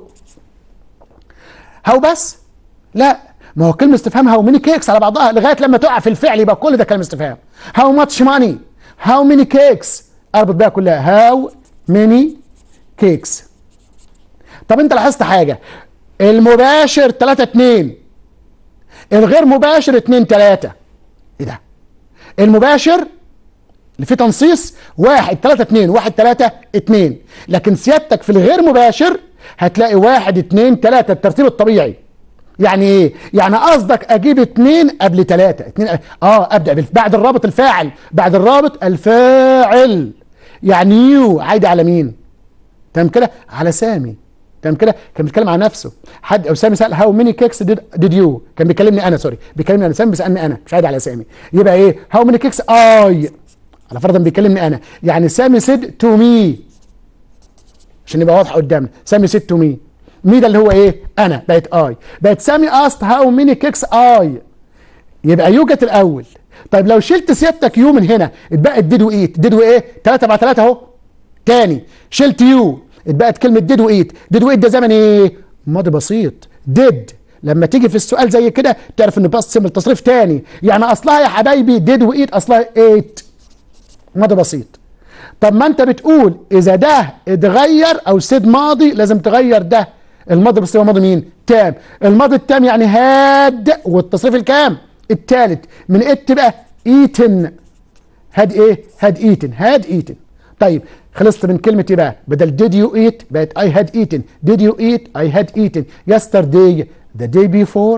هاو بس لا ما هو كلمه استفهام هاو ميني كيكس على بعضها لغايه لما تقع في الفعل يبقى كل ده كلمه استفهام هاو ماتش ماني هاو ميني كيكس اربط بيها كلها هاو ميني كيكس طب انت لاحظت حاجه المباشر 3 2 الغير مباشر 2 3 ايه ده المباشر اللي فيه تنصيص 1 3 2 1 3 2 لكن سيادتك في الغير مباشر هتلاقي 1 2 3 الترتيب الطبيعي يعني ايه؟ يعني قصدك اجيب اتنين قبل تلاتة اتنين اه ابدا بالف... بعد الرابط الفاعل بعد الرابط الفاعل يعني يو عايده على مين؟ تمام كده؟ على سامي تمام كده؟ كان بيتكلم عن نفسه حد او سامي سال هاو ميني كيكس ديد يو كان بيكلمني انا سوري بيكلمني انا سامي بيسالني انا مش عايد على سامي يبقى ايه؟ هاو ميني كيكس اي على فرضا بيكلمني انا يعني سامي سيد تو مي عشان يبقى واضح قدامنا سامي سيد تو مي مي ده اللي هو ايه انا بقت اي بقت سامي است هاو ميني كيكس اي يبقى يو جت الاول طيب لو شلت سيادتك يو من هنا اتبقت ديد وايت ديد وايه 3 مع 3 اهو تاني شلت يو اتبقت كلمه ديد وايت ديد وايت ده زمن ايه ماضي بسيط ديد لما تيجي في السؤال زي كده تعرف ان بس التصريف تاني يعني اصلها يا حبايبي ديد وايت اصلها ايت ماضي بسيط طب ما انت بتقول اذا ده اتغير او سيد ماضي لازم تغير ده الماضي بس هو ماضي مين؟ تام الماضي التام يعني هاد والتصريف الكام؟ التالت من ات بقى ايتن هاد ايه؟ هاد ايتن هاد ايتن طيب خلصت من كلمة ايه بقى؟ بدل did you eat بقت I had eaten did you eat I had eaten yesterday the day before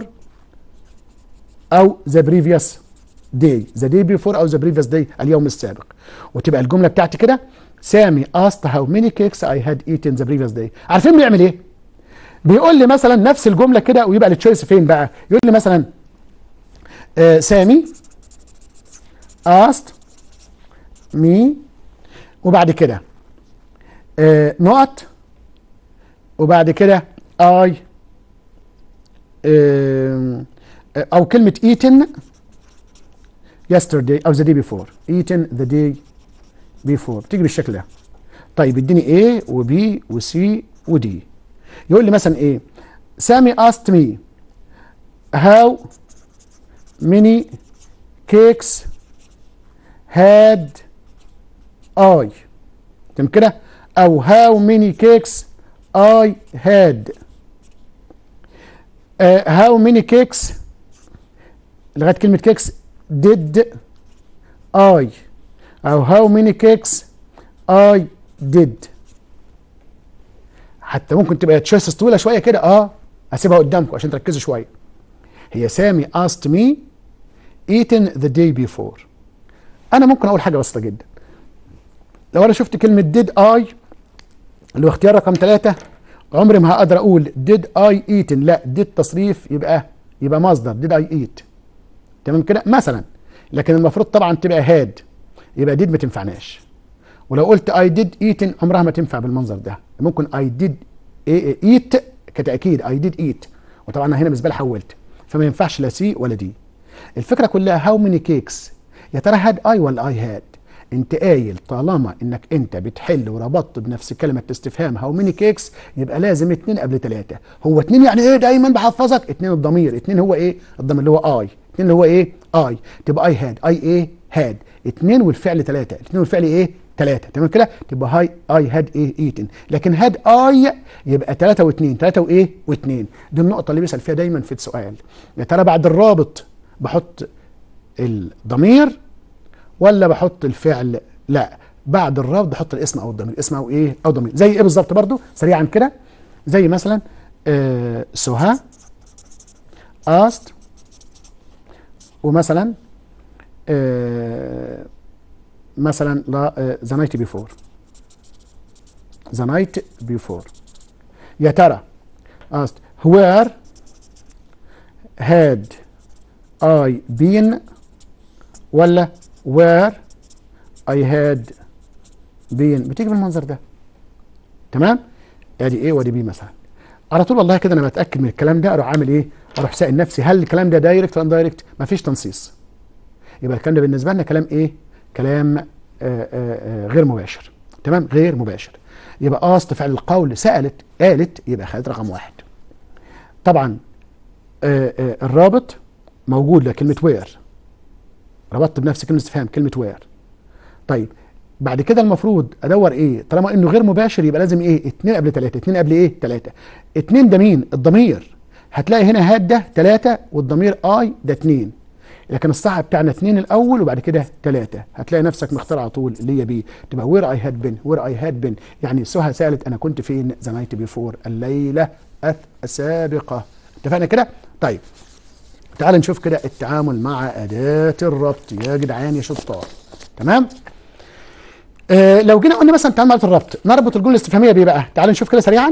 أو the previous day the day before أو the previous day اليوم السابق وتبقى الجملة بتاعتي كده سامي asked how many cakes I had eaten the previous day عارفين بيعمل ايه؟ بيقول لي مثلا نفس الجمله كده ويبقى التشويس فين بقى يقول لي مثلا آه سامي asked me وبعد كده آه not وبعد كده I آه او كلمه eaten yesterday او the day before eaten the day before تيجي بالشكل ده طيب اديني A و B و C و D يقول لي مثلا ايه سامي asked me how many cakes had I تمام كده او how many cakes I had uh, how many cakes لغايه كلمه cakes did I او how many cakes I did حتى ممكن تبقى تشويسز طويله شويه كده اه اسيبها قدامكم عشان تركزوا شويه هي سامي asked me eaten the day before انا ممكن اقول حاجه بسيطه جدا لو انا شفت كلمه ديد اي اللي هو اختيار رقم ثلاثة عمري ما هقدر اقول ديد اي ايتن لا ديد تصريف يبقى يبقى مصدر ديد اي ايت تمام كده مثلا لكن المفروض طبعا تبقى هاد يبقى ديد ما تنفعناش ولو قلت اي ديد ايتن عمرها ما تنفع بالمنظر ده ممكن اي ديد ايت كتاكيد اي ديد ايت وطبعا أنا هنا بالنسبه لي حولت فما ينفعش لا سي ولا دي الفكره كلها هاو ماني كيكس يا ترى هاد اي ولا اي هاد انت قايل طالما انك انت بتحل وربطت بنفس كلمه استفهام هاو ماني كيكس يبقى لازم اتنين قبل تلاته هو اتنين يعني ايه دايما بحفظك اتنين الضمير اتنين هو ايه الضمير اللي هو اي اتنين اللي هو ايه اي تبقى اي هاد اي ايه هاد اتنين والفعل تلاته اتنين والفعل ايه تلاته تمام كده تبقى هاي اي هاد ايه ايتن لكن هاد اي يبقى تلاته واثنين تلاته وايه واثنين دي النقطه اللي بيسال فيها دايما في السؤال يا ترى بعد الرابط بحط الضمير ولا بحط الفعل لا بعد الرابط بحط الاسم او الضمير اسم او ايه او ضمير زي ايه بالظبط برضو سريعا كده زي مثلا آه سهى asked ومثلا آه مثلا لا ذا نايت بيفور ذا نايت بيفور يا ترى asked where had I been ولا where I had been بتيجي بالمنظر ده تمام ادي ايه وادي بي مثلا على طول والله كده انا بتاكد من الكلام ده اروح عامل ايه اروح سائل نفسي هل الكلام ده دايركت ولا دايركت مفيش تنصيص يبقى الكلام ده بالنسبه لنا كلام ايه كلام آآ آآ غير مباشر تمام غير مباشر يبقى قاصد فعل القول سالت قالت يبقى خدت رقم واحد طبعا آآ الرابط موجود لكلمه وير ربطت بنفس كلمه استفهام كلمه وير طيب بعد كده المفروض ادور ايه طالما انه غير مباشر يبقى لازم ايه اتنين قبل تلاته اتنين قبل ايه تلاته اتنين ده مين الضمير هتلاقي هنا هاد ده تلاته والضمير اي ده اتنين لكن الصح بتاعنا اثنين الاول وبعد كده ثلاثه هتلاقي نفسك مختار على طول اللي هي بي تبقى وير اي هاد بين وير اي هاد بين يعني سهى سالت انا كنت فين ذا نايت بيفور الليله السابقه اتفقنا كده طيب تعال نشوف كده التعامل مع اداه الربط يا جدعان يا شطار تمام آه لو جينا قلنا مثلا تعامل مع الربط نربط الجمله الاستفهاميه بايه بقى تعال نشوف كده سريعا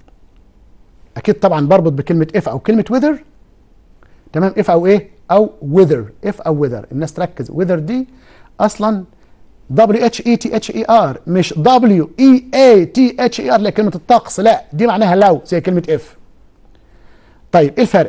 اكيد طبعا بربط بكلمه اف او كلمه وذر تمام اف او ايه او وذر اف او وذر الناس تركز وذر دي اصلا دبليو اتش اي تي اتش اي ار مش دبليو اي اي تي اتش اي ار اللي كلمه الطقس لا دي معناها لو زي كلمه اف طيب ايه الفرق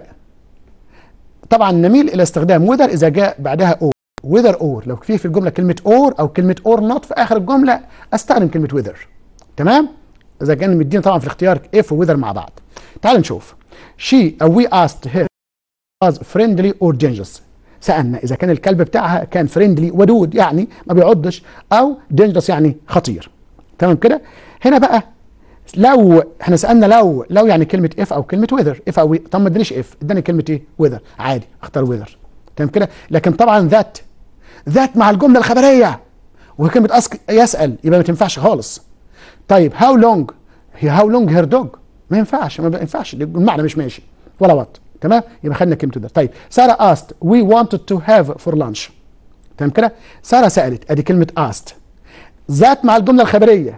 طبعا نميل الى استخدام وذر اذا جاء بعدها اور وذر اور لو في في الجمله كلمه اور او كلمه اور نوت في اخر الجمله استخدم كلمه وذر تمام اذا كان مدينا طبعا في الاختيار اف ووذر مع بعض تعال نشوف شي او وي asked her was friendly or dangerous سالنا اذا كان الكلب بتاعها كان فريندلي ودود يعني ما بيعضش او dangerous يعني خطير تمام كده هنا بقى لو احنا سالنا لو لو يعني كلمه اف او كلمه وذر اف او طب ما ادانيش اف اداني كلمه ايه وذر عادي اختار وذر تمام كده لكن طبعا ذات ذات مع الجمله الخبريه وكلمه اسك يسال يبقى ما تنفعش خالص طيب هاو لونج هي هاو لونج هير دوج ما ينفعش ما ينفعش المعنى مش ماشي ولا وات تمام يبقى خدنا كلمه ده طيب ساره asked we wanted to have for lunch تمام كده ساره سالت ادي كلمه asked ذات مع الجمله الخبريه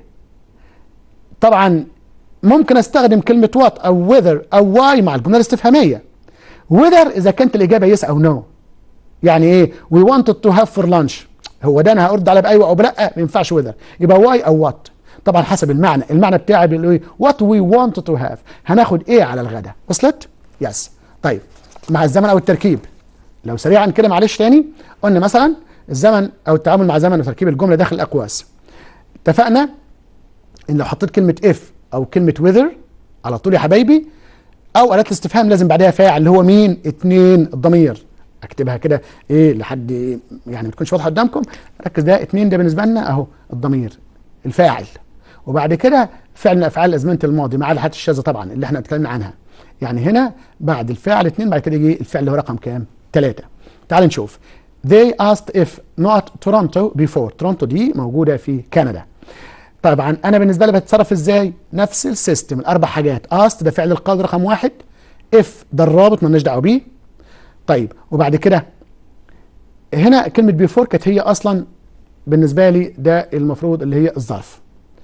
طبعا ممكن استخدم كلمه وات او وذر او واي مع الجمله الاستفهاميه وذر اذا كانت الاجابه يس او نو no. يعني ايه we wanted to have for lunch هو ده انا هرد على بايوه او بلا ما ينفعش وذر يبقى واي او وات طبعا حسب المعنى المعنى بتاعي بيقول ايه وات وي wanted تو هاف هناخد ايه على الغداء وصلت يس طيب مع الزمن او التركيب لو سريعا كده معلش تاني قلنا مثلا الزمن او التعامل مع زمن وتركيب الجمله داخل الاقواس اتفقنا ان لو حطيت كلمه اف او كلمه وذر على طول يا حبايبي او اداه الاستفهام لازم بعدها فاعل اللي هو مين اتنين الضمير اكتبها كده ايه لحد يعني ما تكونش واضحه قدامكم ركز ده اتنين ده بالنسبه لنا اهو الضمير الفاعل وبعد كده فعل من افعال ازمنه الماضي مع الحالات الشاذه طبعا اللي احنا اتكلمنا عنها يعني هنا بعد الفعل اثنين بعد كده يجي الفعل اللي هو رقم كام؟ ثلاثة تعال نشوف they asked if not Toronto before تورونتو دي موجودة في كندا طبعا انا بالنسبة لي بتصرف ازاي؟ نفس السيستم الاربع حاجات asked ده فعل القول رقم واحد if ده الرابط مالناش دعوه بيه طيب وبعد كده هنا كلمة بيفور كانت هي اصلا بالنسبه لي ده المفروض اللي هي الظرف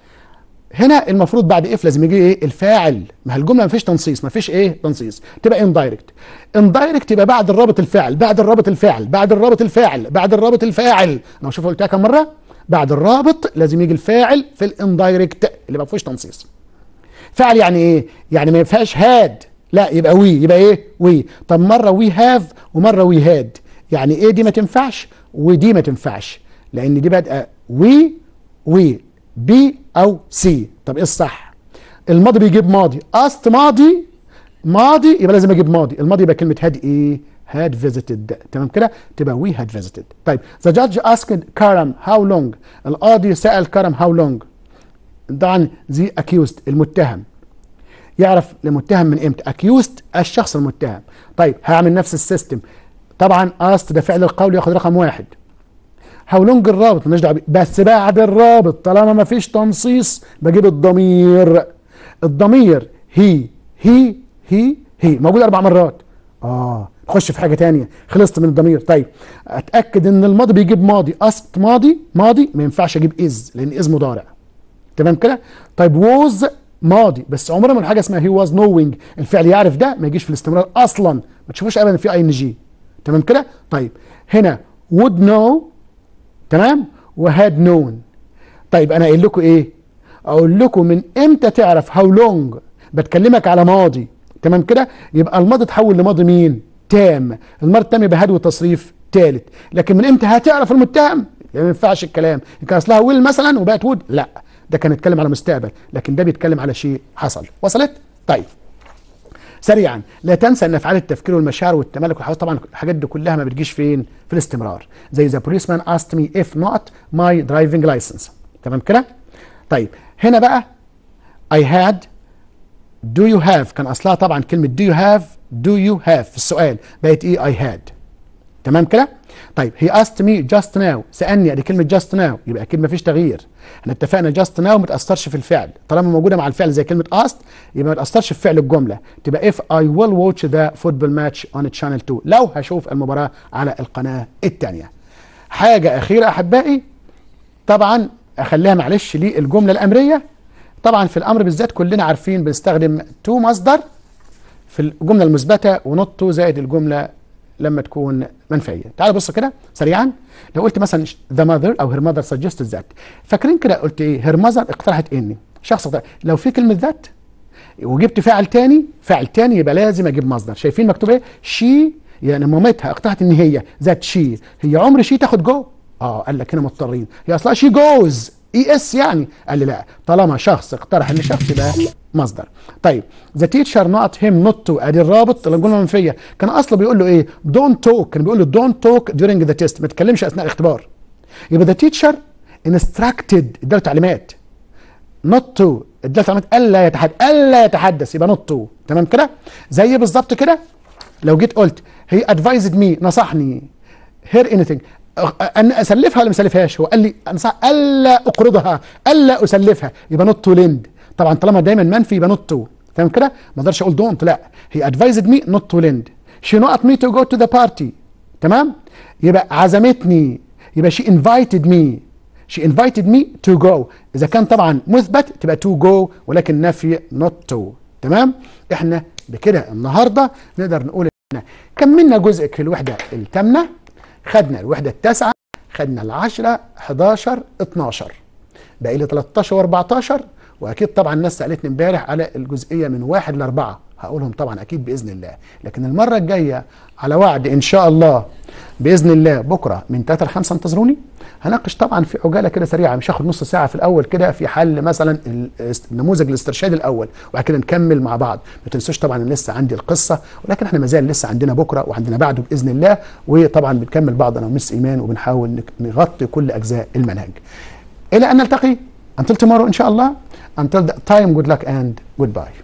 هنا المفروض بعد اف لازم يجي ايه الفاعل ما هي الجمله ما فيش تنصيص ما فيش ايه تنصيص تبقى اندايركت اندايركت يبقى بعد الرابط الفاعل بعد الرابط الفاعل بعد الرابط الفاعل بعد الرابط الفاعل انا شوف قلتها كم مره بعد الرابط لازم يجي الفاعل في الاندايركت اللي ما فيهوش تنصيص فاعل يعني ايه يعني ما ينفعش هاد لا يبقى وي يبقى ايه وي طب مره وي هاف ومره وي هاد يعني ايه دي ما تنفعش ودي ما تنفعش لان دي بادئه وي وي بي او سي طب ايه الصح الماضي بيجيب ماضي اصل ماضي ماضي يبقى لازم اجيب ماضي الماضي يبقى كلمه هاد ايه had visited تمام كده تبقى we had visited طيب the judge asked كرم how long القاضي سأل كرم how long طبعا the accused المتهم يعرف المتهم من امتى accused الشخص المتهم طيب هعمل نفس السيستم طبعا asked ده فعل القول ياخد رقم واحد هاو لونج الرابط مالناش دعوه بس بعد الرابط طالما ما فيش تنصيص بجيب الضمير الضمير هي هي هي هي موجود اربع مرات اه نخش في حاجه تانية خلصت من الضمير طيب اتاكد ان الماضي بيجيب ماضي اسكت ماضي ماضي ما ينفعش اجيب از لان از مضارع تمام كده طيب ووز ماضي بس عمرنا ما حاجه اسمها هي واز نوينج الفعل يعرف ده ما يجيش في الاستمرار اصلا ما تشوفوش ابدا في اي ان جي تمام كده طيب هنا would know تمام وهاد نون طيب انا قايل لكم ايه اقول لكم من امتى تعرف هاو لونج بتكلمك على ماضي تمام كده يبقى الماضي تحول لماضي مين تام الماضي التام يبقى هدو تصريف ثالث لكن من امتى هتعرف المتهم ما ينفعش الكلام ان كان اصلها ويل مثلا وبقت وود لا ده كان يتكلم على مستقبل لكن ده بيتكلم على شيء حصل وصلت طيب سريعا لا تنسى ان افعال التفكير والمشاعر والتملك والحواس طبعا الحاجات دي كلها ما بتجيش فين في الاستمرار زي ذا بوليسمان asked me if not my driving license تمام كده طيب هنا بقى I had do you have كان اصلها طبعا كلمه do you have do you have في السؤال بقت ايه I had تمام كده طيب he asked me just now سالني ادي كلمه just now يبقى اكيد ما فيش تغيير احنا اتفقنا just now ما تاثرش في الفعل طالما موجوده مع الفعل زي كلمه asked يبقى ما تاثرش في فعل الجمله تبقى if I will watch the football match on channel 2 لو هشوف المباراه على القناه الثانيه حاجه اخيره احبائي طبعا اخليها معلش للجمله الامريه طبعا في الامر بالذات كلنا عارفين بنستخدم تو مصدر في الجمله المثبته ونوت تو زائد الجمله لما تكون منفيه تعال بص كده سريعا لو قلت مثلا ذا ماذر او هير ماذر سجست ذات فاكرين كده قلت ايه هير ماذر اقترحت اني شخص اقترح. لو في كلمه ذات وجبت فاعل تاني فاعل تاني يبقى لازم اجيب مصدر شايفين مكتوب ايه شي يعني مامتها اقترحت ان هي ذات شي هي عمر شي تاخد جو اه قال لك هنا مضطرين هي اصلها شي جوز اي اس يعني قال لي لا طالما شخص اقترح ان شخص يبقى مصدر طيب ذا تيتشر نوت هيم نوت تو ادي الرابط الجمله المنفيه كان اصله بيقول له ايه دونت توك كان بيقول له دونت توك during ذا تيست ما تتكلمش اثناء الاختبار يبقى ذا تيتشر انستراكتد اداله تعليمات نوت تو اداله تعليمات الا يتحدث الا يتحدث يبقى نوت تو تمام كده زي بالظبط كده لو جيت قلت هي ادفايزد مي نصحني هير اني ان اسلفها ولا ما اسلفهاش هو قال لي انصح الا اقرضها الا اسلفها يبقى نوت تو ليند طبعا طالما دايما منفي يبقى نوت تو تمام كده ما اقدرش اقول دونت لا هي ادفايزد مي نوت تو ليند شي نوت مي تو جو تو ذا بارتي تمام يبقى عزمتني يبقى شي انفايتد مي شي انفايتد مي تو جو اذا كان طبعا مثبت تبقى تو جو ولكن نفي نوت تو تمام احنا بكده النهارده نقدر نقول ان كملنا جزء في الوحده الثامنه خدنا الوحدة التاسعة خدنا العشرة 11 12 باقي لي 13 و14 واكيد طبعا الناس سالتني امبارح على الجزئيه من واحد لاربعه هقولهم طبعا اكيد باذن الله لكن المره الجايه على وعد ان شاء الله باذن الله بكره من 3 ل 5 انتظروني هناقش طبعا في عجاله كده سريعه مش هاخد نص ساعه في الاول كده في حل مثلا النموذج الاسترشادي الاول وبعد كده نكمل مع بعض ما تنسوش طبعا لسه عندي القصه ولكن احنا ما زال لسه عندنا بكره وعندنا بعده باذن الله وطبعا بنكمل بعض انا ومس ايمان وبنحاول نغطي كل اجزاء المنهج الى ان نلتقي until tomorrow ان شاء الله until that time good luck and goodbye